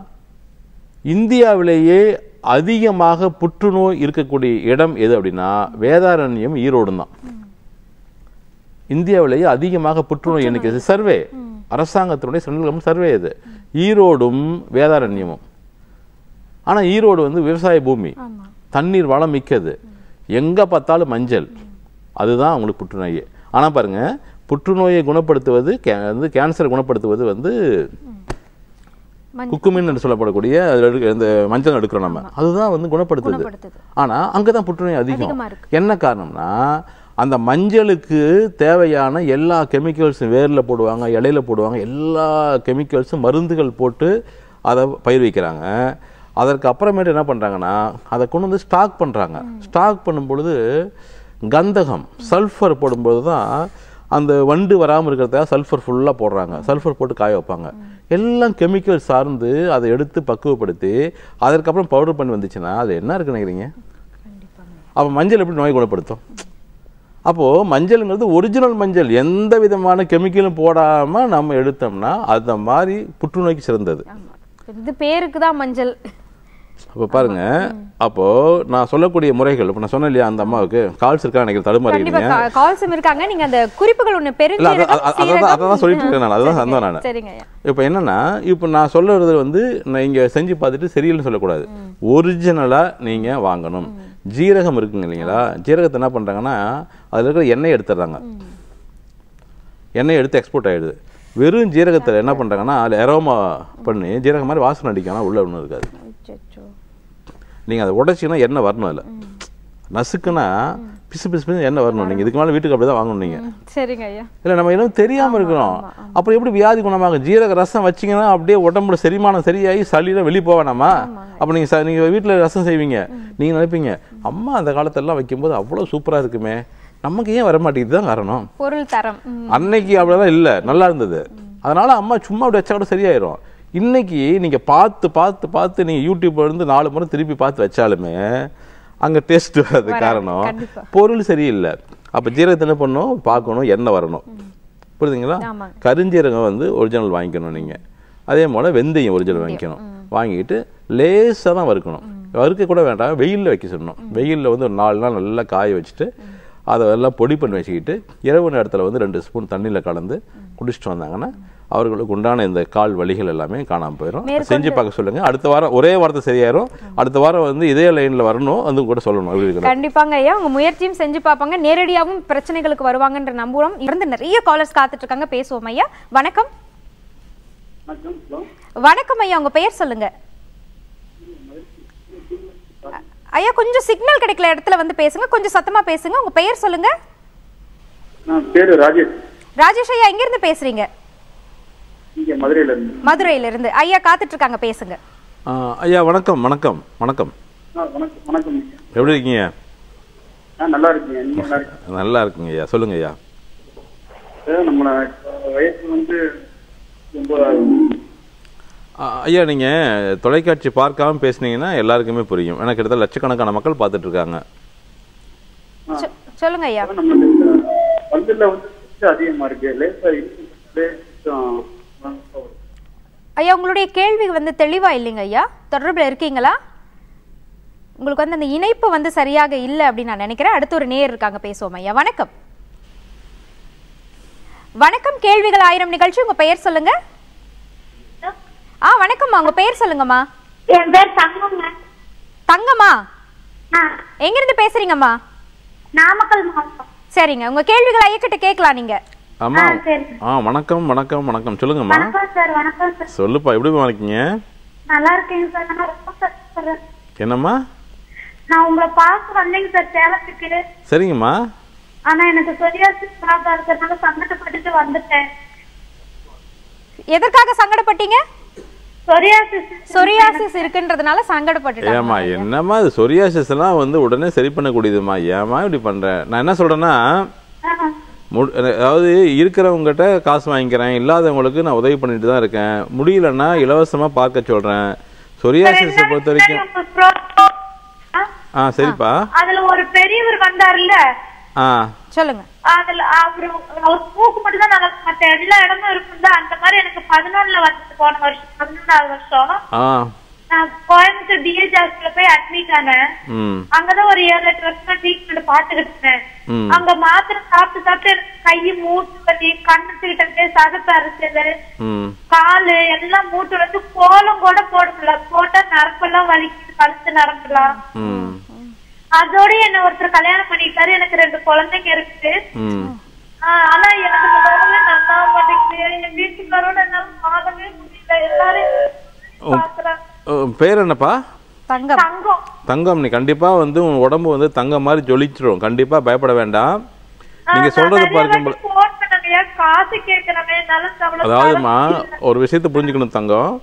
இந்தியாவிலேயே அதிகமாக புற்றுநோய் இருக்கக்கூடிய இடம் எது அப்படின்னா வேதாரண்யம் ஈரோடு தான் இந்தியாவிலேயே அதிகமாக புற்றுநோய் எண்ணிக்கை சர்வே அரசாங்கத்தினுடைய சென்ட்ரல் கவர்மெண்ட் சர்வே இது ஈரோடும் வேதாரண்யமும் ஆனா ஈரோடு வந்து விவசாய பூமி ஆமா தண்ணீர் வளம் மிக்கது எங்க பார்த்தாலும் மஞ்சள் அதுதான் அவங்களுக்கு புற்றுநோய் ஆனா பாருங்க புற்றுநோயை குணப்படுத்துவது கே- வந்து கேன்சரை குணப்படுத்துவது வந்து மஞ்சள் குக்குமின் என்று சொல்லப்படக்கூடிய அதுல இருக்க- இந்த மஞ்சள் எடுக்கிறோம் நம்ம அதுதான் வந்து குணப்படுத்துது குணப்படுத்துது ஆனா அங்கதான் புற்றுநோய் அதிகம் அதிகமா இருக்கு என்ன காரணம்னா அந்த மஞ்சளுக்கு தேவையான எல்லா கெமிக்கல்ஸும் வேர்ல போடுவாங்க இலையில போடுவாங்க எல்லா கெமிக்கல்ஸும் மருந்துகள் போட்டு அதை பயிர் வைக்கிறாங்க அதற்கு அப்புறமேட்டு என்ன பண்றாங்கன்னா அதை கொண்டு வந்து ஸ்டாக் பண்றாங்க ஸ்டாக் பண்ணும் பொழுது கந்தகம் சல்ஃபர் போடும்போது தான் அந்த வண்டு வராமல் இருக்கிறதுக்காக சல்ஃபர் ஃபுல்லாக போடுறாங்க சல்ஃபர் போட்டு காய வைப்பாங்க எல்லாம் கெமிக்கல் சார்ந்து அதை எடுத்து பக்குவப்படுத்தி அதற்கப்புறம் பவுடர் பண்ணி வந்துச்சுன்னா அது என்ன இருக்கு நினைக்கிறீங்க அப்போ மஞ்சள் எப்படி நோய் குணப்படுத்தும் அப்போது மஞ்சள்ங்கிறது ஒரிஜினல் மஞ்சள் எந்த விதமான கெமிக்கலும் போடாமல் நம்ம எடுத்தோம்னா அந்த மாதிரி புற்றுநோய்க்கு சிறந்தது ஆமா இது பேருக்கு தான் மஞ்சள் அப்போ பாருங்க அப்போ நான் சொல்லக்கூடிய முறைகள் இப்போ நான் சொன்னேன் இல்லையா அந்த அம்மாவுக்கு கால்ஸ் இருக்கா நினைக்கிறேன் தடுமாறி கண்டிப்பா கால்ஸும் இருக்காங்க நீங்க அந்த குறிப்புகள் ஒண்ணு இல்ல அத- பெருஞ்சீரகம், அத- அதான் சீரகம். அதான் சொல்லிட்டு இருக்கேன் நான் அதுதான் சந்தோம் நான் சரிங்க ஐயா இப்போ என்னன்னா இப்போ நான் சொல்றது வந்து நான் இங்க செஞ்சு பார்த்துட்டு சரியில்லைன்னு சொல்லக்கூடாது ஒரிஜினலா நீங்க வாங்கணும் ஜீரகம் இருக்குங்க இல்லைங்களா ஜீரகத்தை என்ன பண்றாங்கன்னா அதுல இருக்கிற எண்ணெய் எடுத்துடுறாங்க எண்ணெய் எடுத்து எக்ஸ்போர்ட் ஆயிடுது வெறும் ஜீரகத்துல என்ன பண்றாங்கன்னா அதுல எரோமா பண்ணி ஜீரகம் மாதிரி வாசனை அடிக்கும் ஆனா உள்ள ஒன்றும் இருக்காது அச்சச்சோ. நீங்க அதை உடைச்சிங்கன்னா எண்ணெய் வரணும் அதில் நசுக்குன்னா பிசு பிசு பிசு எண்ணெய் வரணும் நீங்க இதுக்கு மேல வீட்டுக்கு அப்படிதான் வாங்கணும் நீங்க சரிங்க ஐயா இல்ல நம்ம இன்னும் தெரியாம இருக்கிறோம் அப்புறம் எப்படி வியாதி குணமாகும் ஜீரக ரசம் வச்சீங்கன்னா அப்படியே உடம்புல செரிமானம் சரியாகி சளியில வெளியே போவேணாமா அப்ப நீங்க ச- நீங்க வீட்டுல ரசம் செய்வீங்க நீங்க நினைப்பீங்க அம்மா அந்த காலத்தெல்லாம் வைக்கும்போது அவ்வளவு சூப்பரா இருக்குமே நமக்கு ஏன் வர மாட்டேங்குது தான் காரணம் பொருள் தரம் ம். அன்னைக்கு அப்படிலாம் இல்ல நல்லா இருந்தது அதனால அம்மா சும்மா அப்படி வச்சா கூட சரியாயிரும் இன்னைக்கு நீங்க பார்த்து பார்த்து பார்த்து நீங்க யூடியூப்ல இருந்து நாலு முறை திருப்பி பார்த்து வச்சாலுமே அங்க டேஸ்ட் வராது காரணம் கண்டிப்பா. பொருள் சரியில்லை அப்ப ஜீரகத்தை என்ன பண்ணணும் பார்க்கணும் எண்ணெய் வரணும் புரியுதுங்களா ஆமாங்க. கருஞ்சீரகம் வந்து ஒரிஜினல் வாங்கிக்கணும் நீங்க அதே போல வெந்தயம் ஒரிஜினல் வாங்கிக்கணும் வாங்கிட்டு லேசா தான் வறுக்கணும் வறுக்க கூட வேண்டாம் வெயில்ல வைக்க சொல்லணும் வெயில்ல வந்து ஒரு நாலு நாள் நல்லா காய வச்சுட்டு அதை எல்லாம் பொடி பண்ணி வச்சுக்கிட்டு இரவு நேரத்துல வந்து ரெண்டு ஸ்பூன் தண்ணியில கலந்து குடிச்சிட்டு வந்தாங்கன்னா அவர்களுக்கு உண்டான இந்த கால் வலிகள் எல்லாமே காணாம போயிடும் செஞ்சு பார்க்க சொல்லுங்க அடுத்த வாரம் ஒரே வாரத்தை சரியாயிரும் அடுத்த வாரம் வந்து இதே லைன்ல வரணும் வந்து கூட சொல்லணும் அப்படி இருக்கணும் கண்டிப்பாங்க ஐயா உங்க முயற்சியும் செஞ்சு பார்ப்பாங்க நேரடியாகவும் பிரச்சனைகளுக்கு வருவாங்கன்ற நம்புறோம் இருந்து நிறைய காலர்ஸ் காத்துட்டு இருக்காங்க பேசுவோம் ஐயா வணக்கம் வணக்கம் ஐயா உங்க பெயர் சொல்லுங்க அ- ஐயா கொஞ்சம் சிக்னல் கிடைக்கல இடத்துல வந்து பேசுங்க கொஞ்சம் சத்தமா பேசுங்க உங்க பெயர் சொல்லுங்க நான் பேரு ராஜேஷ் ராஜேஷ் ஐயா எங்க இருந்து பேசுறீங்க இங்க மதுரையில இருந்து மதுரையில இருந்து ஐயா காத்துட்டு இருக்காங்க பேசுங்க ஆ, ஐயா வணக்கம் வணக்கம் வணக்கம் ஆ, வணக்கம் வணக்கம் எப்படி இருக்கீங்க ஆ நல்லா இருக்கீங்க நீங்க நல்லா இருக்கீங்க நல்லா இருக்குங்க ஐயா சொல்லுங்க ஐயா சார், நம்மள இப்ப வயசு வந்து ரொம்ப ஆ, ஐயா நீங்க தொலைக்காட்சி பார்க்காம பேசுனீங்கன்னா எல்லாருக்குமே புரியும் எனக்கு கிட்டத்தட்ட லட்சக்கணக்கான மக்கள் பார்த்துட்டு இருக்காங்க சொ- சொல்லுங்க ஐயா நம்மளுக்கு இந்த பல்லுல வந்து சுத்து அதிகமா இருக்கு லேசா இருக்கு ஐயா உங்களுடைய கேள்வி வந்து தெளிவா இல்லைங்க ஐயா தொடர்புல இருக்கீங்களா உங்களுக்கு வந்து அந்த இணைப்பு வந்து சரியாக இல்லை அப்படின்னு நான் நினைக்கிறேன் அடுத்து ஒரு நேர் இருக்காங்க பேசுவோம் ஐயா வணக்கம் வணக்கம் கேள்விகள் ஆயிரம் நிகழ்ச்சி உங்க பெயர் சொல்லுங்க ஆ வணக்கம்மா உங்க பெயர் சொல்லுங்கம்மா என் பேர் தங்கம்ங்க தங்கம்மா ஆ, எங்க இருந்து பேசுறீங்கம்மா நாமக்கல் மாவட்டம் சரிங்க உங்க கேள்விகள் ஐயக்கிட்ட கேட்கலாம் நீங்க ஆமா ஆ, சரி. ஆ வணக்கம் வணக்கம் வணக்கம் சொல்லுங்கம்மா வணக்கம் சார் வணக்கம் சார் சொல்லுப்பா எப்படிமா இருக்கீங்க நல்லா இருக்கேங்க சார் நான் ரொம்ப கஷ்டப்படுறேன் என்னம்மா நான் உங்களை பார்க்க வந்தேங்க சார் சேலத்துக்கு சரிங்கம்மா ஆனா எனக்கு சொரியாசிஸ் ப்ராப்ளம் இருக்கிறதுனால சங்கடப்பட்டுட்டு வந்துட்டேன் எதற்காக சங்கடப்பட்டீங்க சொரியாசிஸ் சொரியாசிஸ் இருக்குன்றதுனால சங்கடப்பட்டுட்டாங்க ஏமா என்னம்மா இது சொரியாசிஸ் எல்லாம் வந்து உடனே சரி பண்ணக்கூடியதுமா ஏமா இப்படி பண்ற நான் என்ன சொல்றேன்னா மு- அதாவது இருக்கிறவங்ககிட்ட காசு வாங்கிக்கிறேன் இல்லாதவங்களுக்கு நான் உதவி பண்ணிட்டு தான் இருக்கேன் முடியலன்னா இலவசமா பார்க்க சொல்றேன் சொரியாசிஸை பொறுத்த வரைக்கும் ஆ சரிப்பா அதுல ஒரு பெரியவர் வந்தாருல்ல ஆ சொல்லுங்க அதுல அவரு அவர் மூக்கு மட்டும் தான் நல்லா இருக்கு. மத்த எல்லா இடமும் இருக்குல்ல அந்த மாதிரி எனக்கு பதினொன்னுல வந்து போன வருஷம் பதினொன்றாவது வருஷம் ஆ நான் கோயம்புத்தூர் டிஹெச் ஹாஸ்பிட்டல போய் அட்மிட் ஆனேன் ம் அங்கதான் ஒரு ஏழு எட்டு வருஷமா ட்ரீட்மெண்ட் பாத்துக்கிட்டு இருந்தேன் ம். அங்க மாத்திரை சாப்பிட்டு சாப்பிட்டு எனக்கு கை மூட்டு வலி கண்ணு சகப்பு அரைச்சது ம் காலு எல்லாம் மூட்டு வந்து கோலம் கூட போட முடியல போட்டா நரம்பெல்லாம் வலிக்குது கழுத்து நரம்பெல்லாம் ம் அதோட என்ன ஒருத்தர் கல்யாணம் பண்ணிட்டாரு எனக்கு ரெண்டு குழந்தைங்க இருக்கு ம் ஆஹ் ஆனா எனக்கு இந்த நோவே நல்லா மாட்டேங்குது என் வீட்டுக்காரோட என்னால வாழவே முடியல எல்லாரும் பாக்குறாங்க உன் பேர் என்னப்பா தங்கம் தங்கம் தங்கம் நீ கண்டிப்பா வந்து உன் உடம்பு வந்து தங்கம் மாதிரி ஜொலிச்சிரும் கண்டிப்பா பயப்பட வேண்டாம் நீங்க சொல்றது பார்க்கும்போது போன் பண்ணாங்க காசு கேட்கிறவன் நல்ல சம்பளம் அதாவதுமா ஒரு விஷயத்தை புரிஞ்சுக்கணும் தங்கம்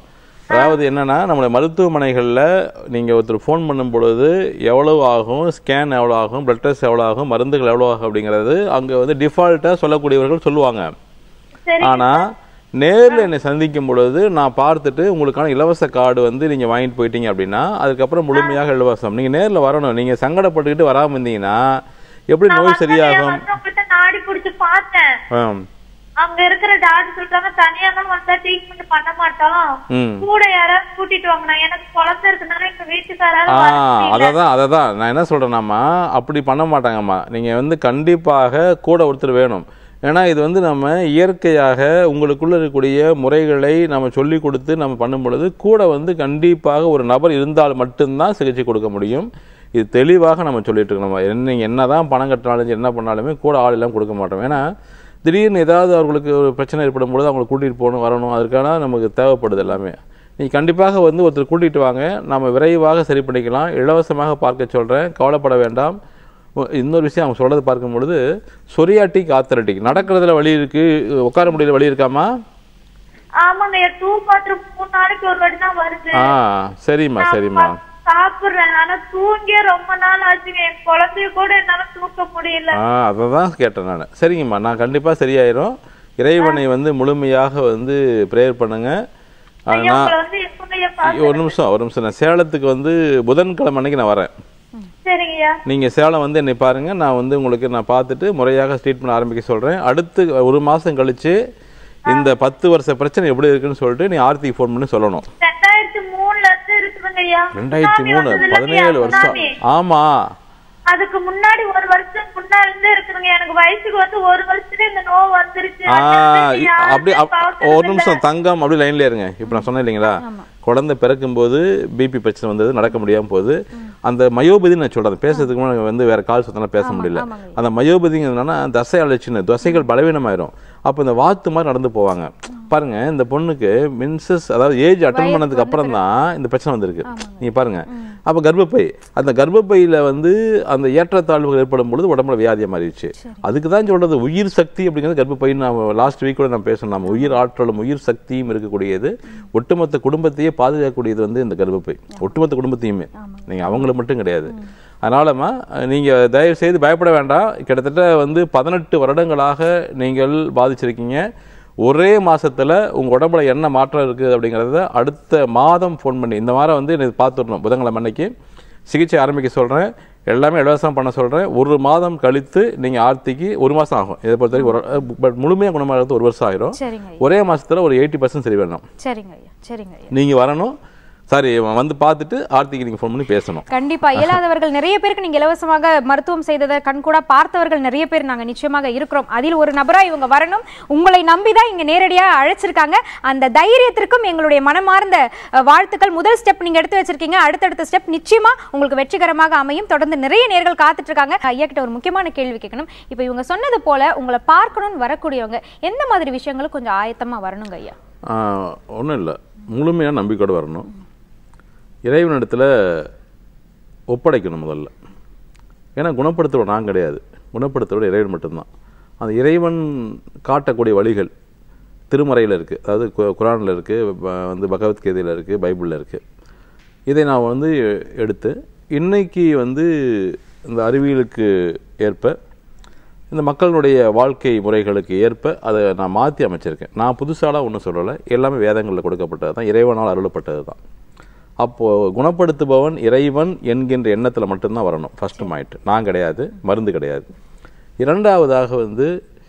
அதாவது என்னன்னா நம்மளுடைய மருத்துவமனைகளில் நீங்கள் ஒருத்தர் ஃபோன் பண்ணும் பொழுது எவ்வளவு ஆகும் ஸ்கேன் எவ்வளோ ஆகும் பிளட் டெஸ்ட் எவ்வளோ ஆகும் மருந்துகள் எவ்வளோ ஆகும் அப்படிங்கிறது அங்கே வந்து டிஃபால்ட்டாக சொல்லக்கூடியவர்கள் சொல்லுவாங்க சரி ஆனால் நேரில் என்னை சந்திக்கும் பொழுது நான் பார்த்துட்டு உங்களுக்கான இலவச கார்டு வந்து நீங்கள் வாங்கிட்டு போயிட்டீங்க அப்படின்னா அதுக்கப்புறம் முழுமையாக இலவசம் நீங்கள் நேரில் வரணும் நீங்கள் சங்கடப்பட்டுக்கிட்டு வராமல் இருந்தீங்கன்னா எப்படி நான் நோய் வந்தேன், சரியாகும் வந்து உங்ககிட்ட நாடி புடிச்சு பார்த்தேன் ஆம். அங்க இருக்கிற டாக்டர் சொல்றாங்க தனியா தான் வந்தா ட்ரீட்மெண்ட் பண்ண மாட்டோம் ம் கூட யாராவது கூட்டிட்டு வாங்க எனக்கு குழந்தை இருக்கனால எங்க வீட்டுக்காரால ஆ வர முடியல. அதை தான் அதை தான் நான் என்ன சொல்கிறேன்னாம்மா அப்படி பண்ண மாட்டாங்கம்மா நீங்கள் வந்து கண்டிப்பாக கூட ஒருத்தர் வேணும் ஏன்னா இது வந்து நம்ம இயற்கையாக உங்களுக்குள்ள இருக்கக்கூடிய முறைகளை நம்ம சொல்லி கொடுத்து நம்ம பண்ணும் பொழுது கூட வந்து கண்டிப்பாக ஒரு நபர் இருந்தால் மட்டும்தான் சிகிச்சை கொடுக்க முடியும் இது தெளிவாக நம்ம சொல்லிட்டு இருக்கோம் நம்ம என்ன என்ன தான் பணம் கட்டினாலும் சரி, என்ன பண்ணாலுமே கூட ஆள் எல்லாம் கொடுக்க மாட்டோம் ஏன்னா திடீர்னு ஏதாவது அவர்களுக்கு ஒரு பிரச்சனை ஏற்படும் பொழுது அவங்களை கூட்டிகிட்டு போகணும் வரணும் அதற்கான நமக்கு தேவைப்படுது எல்லாமே நீங்கள் கண்டிப்பாக வந்து ஒருத்தர் கூட்டிகிட்டு வாங்க நம்ம விரைவாக சரி பண்ணிக்கலாம் இலவசமாக பார்க்க சொல்கிறேன் கவலைப்பட வேண்டாம் ஒ- இன்னொரு விஷயம் அவங்க சொல்றதை பார்க்கும் பொழுது சொரியாட்டிக் ஆத்தரட்டிக் நடக்கிறதுல வழி இருக்கு உட்கார முடியல வழி இருக்காமா ஆமாங்க டூ பாத்ரூம் மூணு நாளைக்கு ஒரு வாட்டி தான் வருது ஆ சரிம்மா சரிம்மா நான் சாப்பிடுறேன் ஆனா தூங்கியே ரொம்ப நாள் ஆச்சுங்க என் குழந்தைய கூட என்னால தூக்க முடியல ஆ அதை தான் கேட்டேன் நான் சரிங்கம்மா நான் கண்டிப்பாக சரியாயிரும் இறைவனை வந்து முழுமையாக வந்து ப்ரேயர் பண்ணுங்க ஆ, ஐயா நான் உங்களை வந்து எப்பங்கய்யா பாக்க ஒரு நிமிஷம் ஒரு நிமிஷம் நான் சேலத்துக்கு வந்து புதன்கிழமை அன்னைக்கு நான் வரேன் சரிங்கய்யா நீங்கள் சேலம் வந்து என்னை பாருங்கள் நான் வந்து உங்களுக்கு நான் பார்த்துட்டு முறையாக ட்ரீட்மெண்ட் ஆரம்பிக்க சொல்கிறேன் அடுத்து ஒரு மாதம் கழித்து இந்த பத்து வருஷ பிரச்சனை எப்படி இருக்குன்னு சொல்லிட்டு நீ ஆர்த்திக்கு ஃபோன் பண்ணி சொல்லணும் ரெண்டாயிரத்தி மூணுல இருந்து இருக்குதுங்க ஐயா ரெண்டாயிரத்தி சுனாமி மூணு வந்ததுல பதினேழு இல்லையா, வருஷம் சுனாமி. ஆமாம் அதுக்கு முன்னாடி ஒரு வருஷம் முன்னாடி இருந்து இருக்குதுங்க எனக்கு வயசுக்கு வந்து ஒரு வருஷத்துல இந்த நோவு வந்துருச்சு ஆ அதுக்கு இ- யாருமே அப்படி அப்- பார்த்தது ஒரு இல்ல. நிமிஷம் தங்கம் அப்படி லைன்ல இருங்க இப்போ நான் சொன்னேன் இல்லைங்களா குழந்தை பிறக்கும்போது பிபி பிரச்சனை வந்தது நடக்க முடியாம போகுது அந்த மயோபதி நான் சொல்றேன் பேசுறதுக்கு முன்னாடி வந்து வேற கால் சுத்தலாம் பேச முடியல அந்த மயோபதிங்க என்னன்னா தசை அழைச்சின்னு தசைகள் பலவீனமாயிரும் அப்போ இந்த வாத்து மாதிரி நடந்து போவாங்க பாருங்க இந்த பொண்ணுக்கு மின்சஸ் அதாவது ஏஜ் அட்டன் பண்ணதுக்கு அப்புறம் தான் இந்த பிரச்சனை வந்திருக்கு நீங்க பாருங்க அப்போ கர்ப்பப்பை அந்த கர்ப்பப்பையில வந்து அந்த ஏற்றத்தாழ்வுகள் ஏற்படும் பொழுது உடம்புல வியாதியா மாறிடுச்சு அதுக்கு தான் சொல்றது உயிர் சக்தி அப்படிங்கிறது கர்ப்பப்பைன்னு நம்ம லாஸ்ட் வீக் கூட நான் பேசணும் நம்ம உயிர் ஆற்றலும் உயிர் சக்தியும் இருக்கக்கூடியது ஒட்டுமொத்த குடும்பத்தையே பாதுகாக்கக்கூடியது வந்து இந்த கர்ப்பப்பை ஒட்டுமொத்த குடும்பத்தையுமே நீங்க அவங்கள மட்டும் கிடையாது அதனாலமா நீங்க தயவு செய்து பயப்பட வேண்டாம் கிட்டத்தட்ட வந்து பதினெட்டு வருடங்களாக நீங்கள் பாதிச்சிருக்கீங்க ஒரே மாசத்துல உங்க உடம்புல என்ன மாற்றம் இருக்குது அப்படிங்கிறத அடுத்த மாதம் ஃபோன் பண்ணி இந்த வாரம் வந்து எனக்கு பார்த்துடணும் புதன்கிழமை அன்னைக்கு சிகிச்சை ஆரம்பிக்க சொல்றேன் எல்லாமே இலவசம் பண்ண சொல்றேன் ஒரு மாதம் கழித்து நீங்க ஆர்த்திக்கு ஒரு மாசம் ஆகும் இதை பொறுத்த வரைக்கும் ஒரு பட் முழுமையாக குணமாகிறது ஒரு வருஷம் ஆயிரும் சரிங்க ஐயா ஒரே மாசத்துல ஒரு எயிட்டி பர்சன்ட் சரி வேணும் சரிங்க ஐயா சரிங்க ஐயா நீங்க வரணும் சாரி வந்து பார்த்துட்டு ஆர்த்திக்கு நீங்க ஃபோன் பண்ணி பேசணும் கண்டிப்பா இயலாதவர்கள் நிறைய பேருக்கு நீங்க இலவசமாக மருத்துவம் செய்ததை கண்கூடா பார்த்தவர்கள் நிறைய பேர் நாங்க நிச்சயமாக இருக்கிறோம் அதில் ஒரு நபரா இவங்க வரணும் உங்களை நம்பிதான் இங்க நேரடியா அழைச்சிருக்காங்க அந்த தைரியத்திற்கும் எங்களுடைய மனமார்ந்த அஹ், வாழ்த்துக்கள் முதல் ஸ்டெப் நீங்க எடுத்து வச்சிருக்கீங்க அடுத்தடுத்த ஸ்டெப் நிச்சயமா உங்களுக்கு வெற்றிகரமாக அமையும் தொடர்ந்து நிறைய நேர்கள் காத்துட்டு இருக்காங்க ஐயா கிட்ட ஒரு முக்கியமான கேள்வி கேட்கணும் இப்போ இவங்க சொன்னது போல உங்களை பார்க்கணும்னு வரக்கூடியவங்க எந்த மாதிரி விஷயங்களும் கொஞ்சம் ஆயத்தமா வரணுங்க ஐயா ஒன்றும் இல்லை முழுமையான நம்பிக்கையோடு வரணும் இறைவனிடத்தில் ஒப்படைக்கணும் முதல்ல ஏன்னா குணப்படுத்துகிற நான் கிடையாது குணப்படுத்துகிற இறைவன் மட்டும்தான் அந்த இறைவன் காட்டக்கூடிய வழிகள் திருமறையில் இருக்குது அதாவது கு- குரானில் இருக்குது வந்து பகவத்கீதையில் இருக்குது பைபிளில் இருக்குது இதை நான் வந்து எடுத்து இன்னைக்கு வந்து இந்த அறிவியலுக்கு ஏற்ப இந்த மக்களுடைய வாழ்க்கை முறைகளுக்கு ஏற்ப அதை நான் மாற்றி அமைச்சிருக்கேன் நான் புதுசாலாம் ஒன்றும் சொல்லலை எல்லாமே வேதங்களில் கொடுக்கப்பட்டது தான் இறைவனால் அருளப்பட்டது தான் அப்போது குணப்படுத்துபவன் இறைவன் என்கின்ற எண்ணத்தில் மட்டும்தான் வரணும் ஃபஸ்ட்டு மாயிட்டு நான் கிடையாது மருந்து கிடையாது இரண்டாவதாக வந்து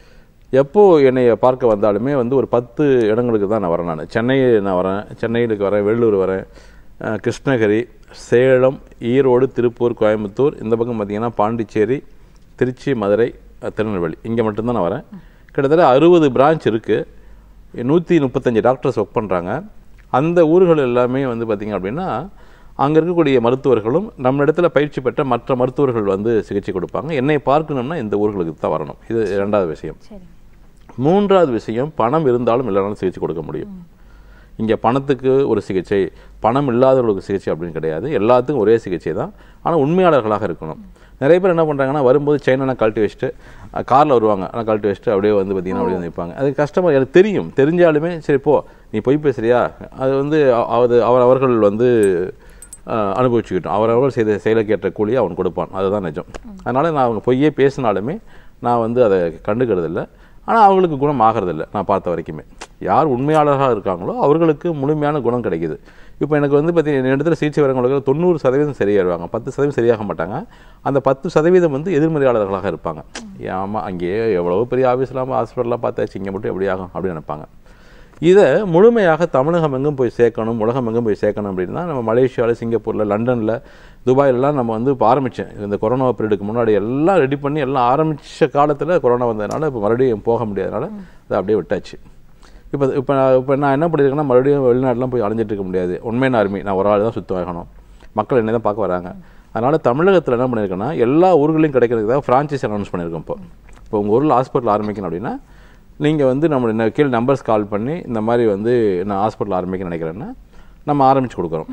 எப்போ என்னை பார்க்க வந்தாலுமே வந்து ஒரு பத்து இடங்களுக்கு தான் நான் வரேன் நான் சென்னை நான் வரேன் சென்னையிலுக்கு வரேன் வெள்ளூர் வரேன் அஹ் கிருஷ்ணகிரி சேலம் ஈரோடு திருப்பூர் கோயம்புத்தூர் இந்த பக்கம் பார்த்தீங்கன்னா பாண்டிச்சேரி திருச்சி மதுரை அஹ் திருநெல்வேலி இங்கே மட்டும்தான் நான் வரேன் கிட்டத்தட்ட அறுபது பிரான்ச் இருக்குது நூற்றி முப்பத்தஞ்சு டாக்டர்ஸ் ஒர்க் பண்ணுறாங்க அந்த ஊர்கள் எல்லாமே வந்து பார்த்திங்க அப்படின்னா அங்கே இருக்கக்கூடிய மருத்துவர்களும் நம்ம இடத்துல பயிற்சி பெற்ற மற்ற மருத்துவர்கள் வந்து சிகிச்சை கொடுப்பாங்க என்னை பார்க்கணும்னா இந்த ஊர்களுக்கு தான் வரணும் இது ரெண்டாவது விஷயம் சரி மூன்றாவது விஷயம் பணம் இருந்தாலும் இல்லைனாலும் சிகிச்சை கொடுக்க முடியும் இங்கே பணத்துக்கு ஒரு சிகிச்சை பணம் இல்லாதவர்களுக்கு சிகிச்சை அப்படின்னு கிடையாது எல்லாத்துக்கும் ஒரே சிகிச்சை தான் ஆனால் உண்மையாளர்களாக இருக்கணும் நிறைய பேர் என்ன பண்ணுறாங்கன்னா வரும்போது செயினெல்லாம் கழட்டி வச்சுட்டு காரில் வருவாங்க ஆனால் கழட்டி வச்சுட்டு அப்படியே வந்து பார்த்தீங்கன்னா அப்படியே வந்து நிற்பாங்க அது கஸ்டமர் எனக்கு தெரியும் தெரிஞ்சாலுமே சரி போ நீ பொய் பேசுறியா அது வந்து அ- அது அவர் அவர்கள் வந்து அஹ், அனுபவிச்சுக்கிட்டோம் அவரவர்கள் செய்த செயலுக்கு ஏற்ற கூலியை அவன் கொடுப்பான் அதுதான் நிஜம் அதனால் நான் அவங்க பொய்யே பேசினாலுமே நான் வந்து அதை கண்டுக்கிறது இல்லை ஆனால் அவங்களுக்கு குணம் ஆகிறதில்ல நான் பார்த்த வரைக்குமே யார் உண்மையாளராக இருக்காங்களோ அவர்களுக்கு முழுமையான குணம் கிடைக்குது இப்போ எனக்கு வந்து பார்த்தீங்கன்னா இடத்துல சிகிச்சை வரவங்களுக்கு தொண்ணூறு சதவீதம் சரியாயிடுவாங்க பத்து சதவீதம் சரியாக மாட்டாங்க அந்த பத்து சதவீதம் வந்து எதிர்மறையாளர்களாக இருப்பாங்க ஆமாம் அங்கேயே எவ்வளவோ பெரிய ஆஃபீஸ்லாம் ஹாஸ்பிட்டல்லாம் பார்த்தாச்சு இங்கே மட்டும் எப்படி ஆகும் அப்படின்னு நினைப்பாங்க இதை முழுமையாக தமிழகம் எங்கும் போய் சேர்க்கணும் உலகம் எங்கும் போய் சேர்க்கணும் அப்படின்னா நம்ம மலேசியாவில் சிங்கப்பூரில் லண்டனில் துபாயிலலாம் நம்ம வந்து இப்போ ஆரம்பித்தேன் இந்த கொரோனா பீரியடுக்கு முன்னாடி எல்லாம் ரெடி பண்ணி எல்லாம் ஆரம்பித்த காலத்தில் கொரோனா வந்ததுனால இப்போ மறுபடியும் போக முடியாதனால அதை அப்படியே விட்டாச்சு இப்போ இப்போ நான் இப்போ நான் என்ன பண்ணியிருக்கேன்னா மறுபடியும் வெளிநாட்டுலாம் போய் அலைஞ்சிட்டு இருக்க முடியாது உண்மையான ஆர்மி நான் ஒரு ஆள் தான் சுத்தமாகணும் மக்கள் என்ன தான் பார்க்க வராங்க அதனால் தமிழகத்தில் என்ன பண்ணியிருக்கேன்னா எல்லா ஊர்களையும் கிடைக்கிறதுக்கு ஃப்ரான்ச்சைஸ் அனௌன்ஸ் பண்ணியிருக்கோம் இப்போ இப்போ உங்கள் ஊரில் ஹாஸ்பிட்டல் ஆரம்பிக்கணும் அப்படின்னா நீங்கள் வந்து நம்ம கீழே நம்பர்ஸ் கால் பண்ணி இந்த மாதிரி வந்து நான் ஹாஸ்பிட்டல் ஆரம்பிக்க நினைக்கிறேன்னா நம்ம ஆரம்பித்து கொடுக்குறோம்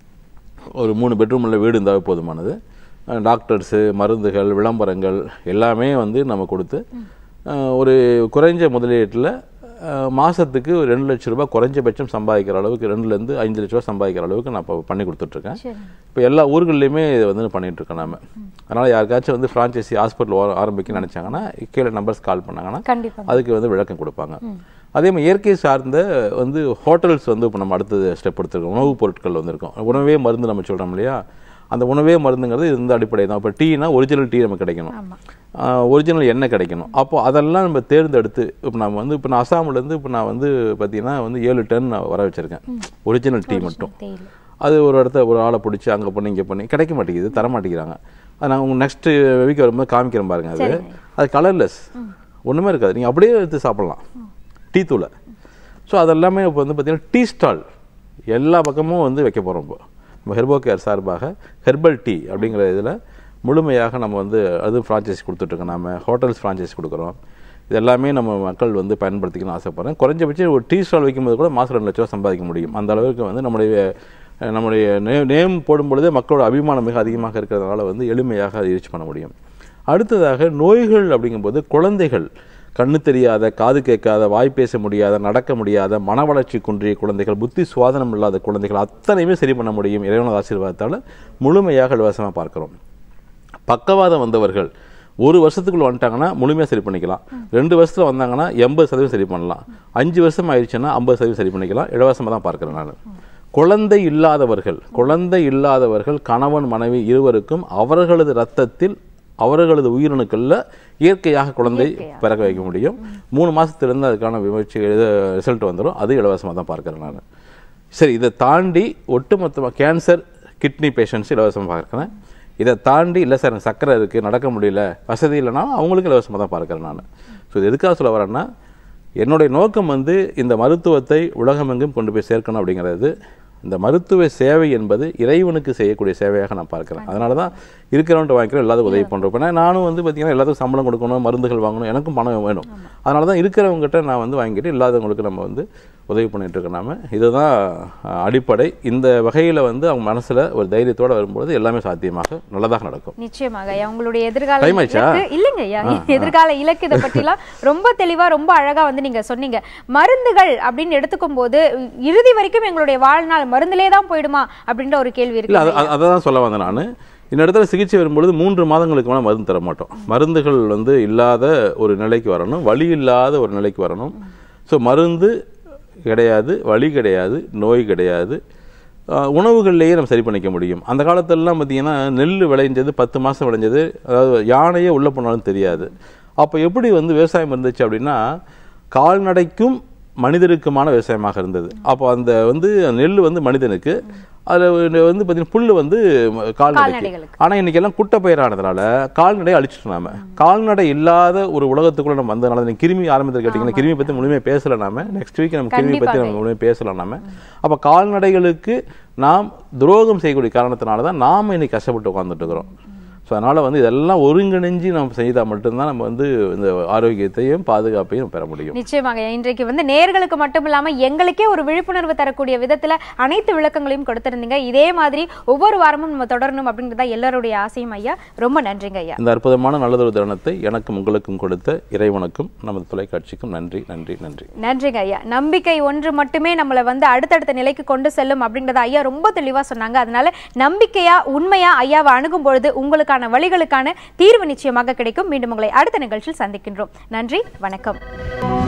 ஒரு மூணு பெட்ரூம் உள்ள வீடு இருந்தாவே போதுமானது டாக்டர்ஸு மருந்துகள் விளம்பரங்கள் எல்லாமே வந்து நம்ம கொடுத்து அஹ், ஒரு குறைஞ்ச முதலீட்டில் மாதத்துக்கு ஒரு ரெண்டு லட்ச ரூபாய் குறைஞ்சபட்சம் சம்பாதிக்கிற அளவுக்கு ரெண்டுலேருந்து அஞ்சு லட்ச ரூபாய் சம்பாதிக்கிற அளவுக்கு நான் இப்போ பண்ணி கொடுத்துட்ருக்கேன் இப்போ எல்லா ஊர்கள்லையுமே இதை வந்து பண்ணிட்டு இருக்கோம் நாம அதனால் யாருக்காச்சும் வந்து ஃப்ரான்ச்சைசி ஹாஸ்பிட்டல் ஆரம்பிக்க நினச்சாங்கன்னா கீழே நம்பர்ஸ் கால் பண்ணாங்கன்னா கண்டிப்பா அதுக்கு வந்து விளக்கம் கொடுப்பாங்க அதே மாதிரி இயற்கை சார்ந்த வந்து ஹோட்டல்ஸ் வந்து இப்போ நம்ம அடுத்தது ஸ்டெப் எடுத்துருக்கோம் உணவுப் பொருட்கள் வந்திருக்கோம் உணவே மருந்து நம்ம சொல்கிறோம் இல்லையா அந்த உணவே மருந்துங்கிறது இந்த அடிப்படை தான் இப்போ டீனா ஒரிஜினல் டீ நமக்கு கிடைக்கணும் ஒரிஜினல் எண்ணெய் கிடைக்கணும் அப்போ அதெல்லாம் நம்ம தேர்ந்தெடுத்து இப்போ நம்ம வந்து இப்போ நான் அசாம்லேருந்து இப்போ நான் வந்து பார்த்தீங்கன்னா வந்து ஏழு டன் நான் வர வச்சுருக்கேன் ஒரிஜினல் டீ மட்டும் தேயிலை அது ஒரு இடத்த ஒரு ஆளை பிடிச்சி அங்கே பண்ணி இங்கே பண்ணி கிடைக்க மாட்டேங்குது தர மாட்டேங்கிறாங்க அது நான் உங்கள் நெக்ஸ்ட் வீக் வரும்போது காமிக்கிறேன் பாருங்க அது அது கலர்லெஸ் ஒன்றுமே இருக்காது நீங்கள் அப்படியே எடுத்து சாப்பிடலாம் டீ தூளை ஸோ அதெல்லாமே இப்போ வந்து பார்த்தீங்கன்னா டீ ஸ்டால் எல்லா பக்கமும் வந்து வைக்க போகிறோம் இப்போ நம்ம ஹெர்போ கேர் சார்பாக ஹெர்பல் டீ அப்படிங்கிற இதில் முழுமையாக நம்ம வந்து அது ஃப்ரான்ச்சைஸ் கொடுத்துட்ருக்கோம் நம்ம ஹோட்டல்ஸ் ஃப்ரான்ச்சைஸ் கொடுக்குறோம் இது எல்லாமே நம்ம மக்கள் வந்து பயன்படுத்திக்கணும்னு ஆசைப்பட்றேன் குறைஞ்சபட்சம் ஒரு டீ ஸ்டால் வைக்கும்போது கூட மாதம் ரெண்டு லட்ச ரூபா சம்பாதிக்க முடியும் அந்த அளவுக்கு வந்து நம்முடைய அஹ், நம்முடைய நே நேம் போடும் பொழுதே மக்களோட அபிமானம் மிக அதிகமாக இருக்கிறதுனால வந்து எளிமையாக அதை ரீச் பண்ண முடியும் அடுத்ததாக நோய்கள் அப்படிங்கும்போது குழந்தைகள் கண்ணு தெரியாத காது கேட்காத வாய் பேச முடியாத நடக்க முடியாத மன வளர்ச்சி குன்றிய குழந்தைகள் புத்தி சுவாதனம் இல்லாத குழந்தைகள் அத்தனையுமே சரி பண்ண முடியும் இறைவனது ஆசீர்வாதத்தால் முழுமையாக இலவசமாக பார்க்கிறோம் பக்கவாதம் வந்தவர்கள் ஒரு வருஷத்துக்குள்ள வந்துட்டாங்கன்னா முழுமையாக சரி பண்ணிக்கலாம் ரெண்டு வருஷத்துல வந்தாங்கன்னா எண்பது சதவீதம் சரி பண்ணலாம் அஞ்சு வருஷம் ஆயிடுச்சுன்னா ஐம்பது சதவீதம் சரி பண்ணிக்கலாம் இலவசமாக தான் பார்க்குறேன் நான் குழந்தை இல்லாதவர்கள் குழந்தை இல்லாதவர்கள் கணவன் மனைவி இருவருக்கும் அவர்களது ரத்தத்தில் அவர்களது உயிரணுக்களில் இயற்கையாக குழந்தை பிறக்க வைக்க முடியும் மூணு மாசத்திலிருந்து அதுக்கான விமர்ச்சி ரிசல்ட் வந்துடும் அது இலவசமாக தான் பார்க்குறேன் நான் சரி இதை தாண்டி ஒட்டுமொத்தமாக கேன்சர் கிட்னி பேஷண்ட்ஸ் இலவசமாக பார்க்குறேன் இதை தாண்டி இல்லை சார் எனக்கு சக்கரை இருக்குது நடக்க முடியல வசதி இல்லைனா அவங்களுக்கும் இலவசமாக தான் பார்க்குறேன் நான் ஸோ இது எதுக்காக சொல்ல வரேன்னா என்னுடைய நோக்கம் வந்து இந்த மருத்துவத்தை உலகமெங்கும் கொண்டு போய் சேர்க்கணும் அப்படிங்கிறது இந்த மருத்துவ சேவை என்பது இறைவனுக்கு செய்யக்கூடிய சேவையாக நான் பார்க்கிறேன் அதனால தான் இருக்கிறவன்ட்டு வாங்கிக்கிறேன் எல்லாத்துக்கும் உதவி பண்ணுறோம் இப்போ நான் நானும் வந்து பார்த்தீங்கன்னா எல்லாத்துக்கும் சம்பளம் கொடுக்கணும் மருந்துகள் வாங்கணும் எனக்கும் பணம் வேணும் அதனால தான் இருக்கிறவங்ககிட்ட நான் வந்து வாங்கிட்டு இல்லாதவங்களுக்கு நம்ம வந்து உதவி பண்ணிட்டு இருக்கோம் நாம இதுதான் அஹ், அடிப்படை இந்த வகையில் வந்து அவங்க மனசில் ஒரு தைரியத்தோடு வரும்பொழுது எல்லாமே சாத்தியமாக நல்லதாக நடக்கும் நிச்சயமாக ஐயா உங்களுடைய எதிர்கால Time ஆயிடுச்சா? இலக்கு இல்லைங்க ஐயா எதிர்கால இலக்கு இதை பற்றிலாம் ரொம்ப தெளிவா ரொம்ப அழகா வந்து நீங்க சொன்னீங்க மருந்துகள் அப்படின்னு எடுத்துக்கும் போது இறுதி வரைக்கும் எங்களுடைய வாழ்நாள் மருந்திலே தான் போயிடுமா அப்படின்ற ஒரு கேள்வி இல்லை இருக்கு அது அதை தான் சொல்ல வந்தேன் நான் இந்த இடத்துல சிகிச்சை வரும்பொழுது மூன்று மாதங்களுக்கு மேலே மருந்து தர மாட்டோம் மருந்துகள் வந்து இல்லாத ஒரு நிலைக்கு வரணும் வலி இல்லாத ஒரு நிலைக்கு வரணும் ஸோ மருந்து கிடையாது வலி கிடையாது நோய் கிடையாது ஆஹ் உணவுகள்லேயே நம்ம சரி பண்ணிக்க முடியும் அந்த காலத்திலலாம் பார்த்தீங்கன்னா நெல் விளைஞ்சது பத்து மாதம் விளைஞ்சது அதாவது யானையே உள்ளே போனாலும் தெரியாது அப்போ எப்படி வந்து விவசாயம் இருந்துச்சு அப்படின்னா கால்நடைக்கும் மனிதருக்குமான விவசாயமாக இருந்தது அப்போ அந்த வந்து நெல் வந்து மனிதனுக்கு அதில் வந்து பார்த்தீங்கன்னா புல் வந்து கால்நடைக்கு கால்நடைகளுக்கு. ஆனால் இன்னைக்கு எல்லாம் குட்டை பயிரானதுனால கால்நடை அழிச்சிட்டோம் நாம கால்நடை இல்லாத ஒரு உலகத்துக்குள்ள நம்ம வந்ததுனால நீங்க கிருமி ஆரம்பத்தில் கேட்டீங்கன்னா கிருமி பற்றி முழுமையாக பேசல நாம நெக்ஸ்ட் வீக் நம்ம கிருமி பற்றி நம்ம முழுமையாக பேசலாம் நாம அப்போ கால்நடைகளுக்கு நாம் துரோகம் செய்யக்கூடிய காரணத்தினால தான் நாம் இன்னைக்கு கஷ்டப்பட்டு உட்கார்ந்துட்டு இருக்கிறோம் ஸோ ஸோ அதனால் வந்து இதெல்லாம் ஒருங்கிணைஞ்சு நம்ம செய்தால் மட்டும்தான் நம்ம வந்து இந்த ஆரோக்கியத்தையும் பாதுகாப்பையும் பெற முடியும் நிச்சயமாக இன்றைக்கு வந்து நேர்களுக்கு மட்டும் இல்லாம எங்களுக்கே ஒரு விழிப்புணர்வு தரக்கூடிய விதத்துல அனைத்து விளக்கங்களையும் கொடுத்திருந்தீங்க இதே மாதிரி ஒவ்வொரு வாரமும் நம்ம தொடரணும் அப்படின்றதா எல்லாருடைய ஆசையும் ஐயா ரொம்ப நன்றிங்க ஐயா இந்த அற்புதமான நல்லதொரு தருணத்தை எனக்கும் உங்களுக்கும் கொடுத்த இறைவனுக்கும் நமது தொலைக்காட்சிக்கும் நன்றி நன்றி நன்றி நன்றிங்க ஐயா நம்பிக்கை ஒன்று மட்டுமே நம்மளை வந்து அடுத்தடுத்த நிலைக்கு கொண்டு செல்லும் அப்படின்றத ஐயா ரொம்ப தெளிவா சொன்னாங்க அதனால நம்பிக்கையா உண்மையா ஐயாவை அணுகும் பொழுது உங்களுக்கான வழிகளுக்கான தீர்வு நிச்சயமாக கிடைக்கும் மீண்டும் உங்களை அடுத்த நிகழ்ச்சியில் சந்திக்கின்றோம் நன்றி வணக்கம்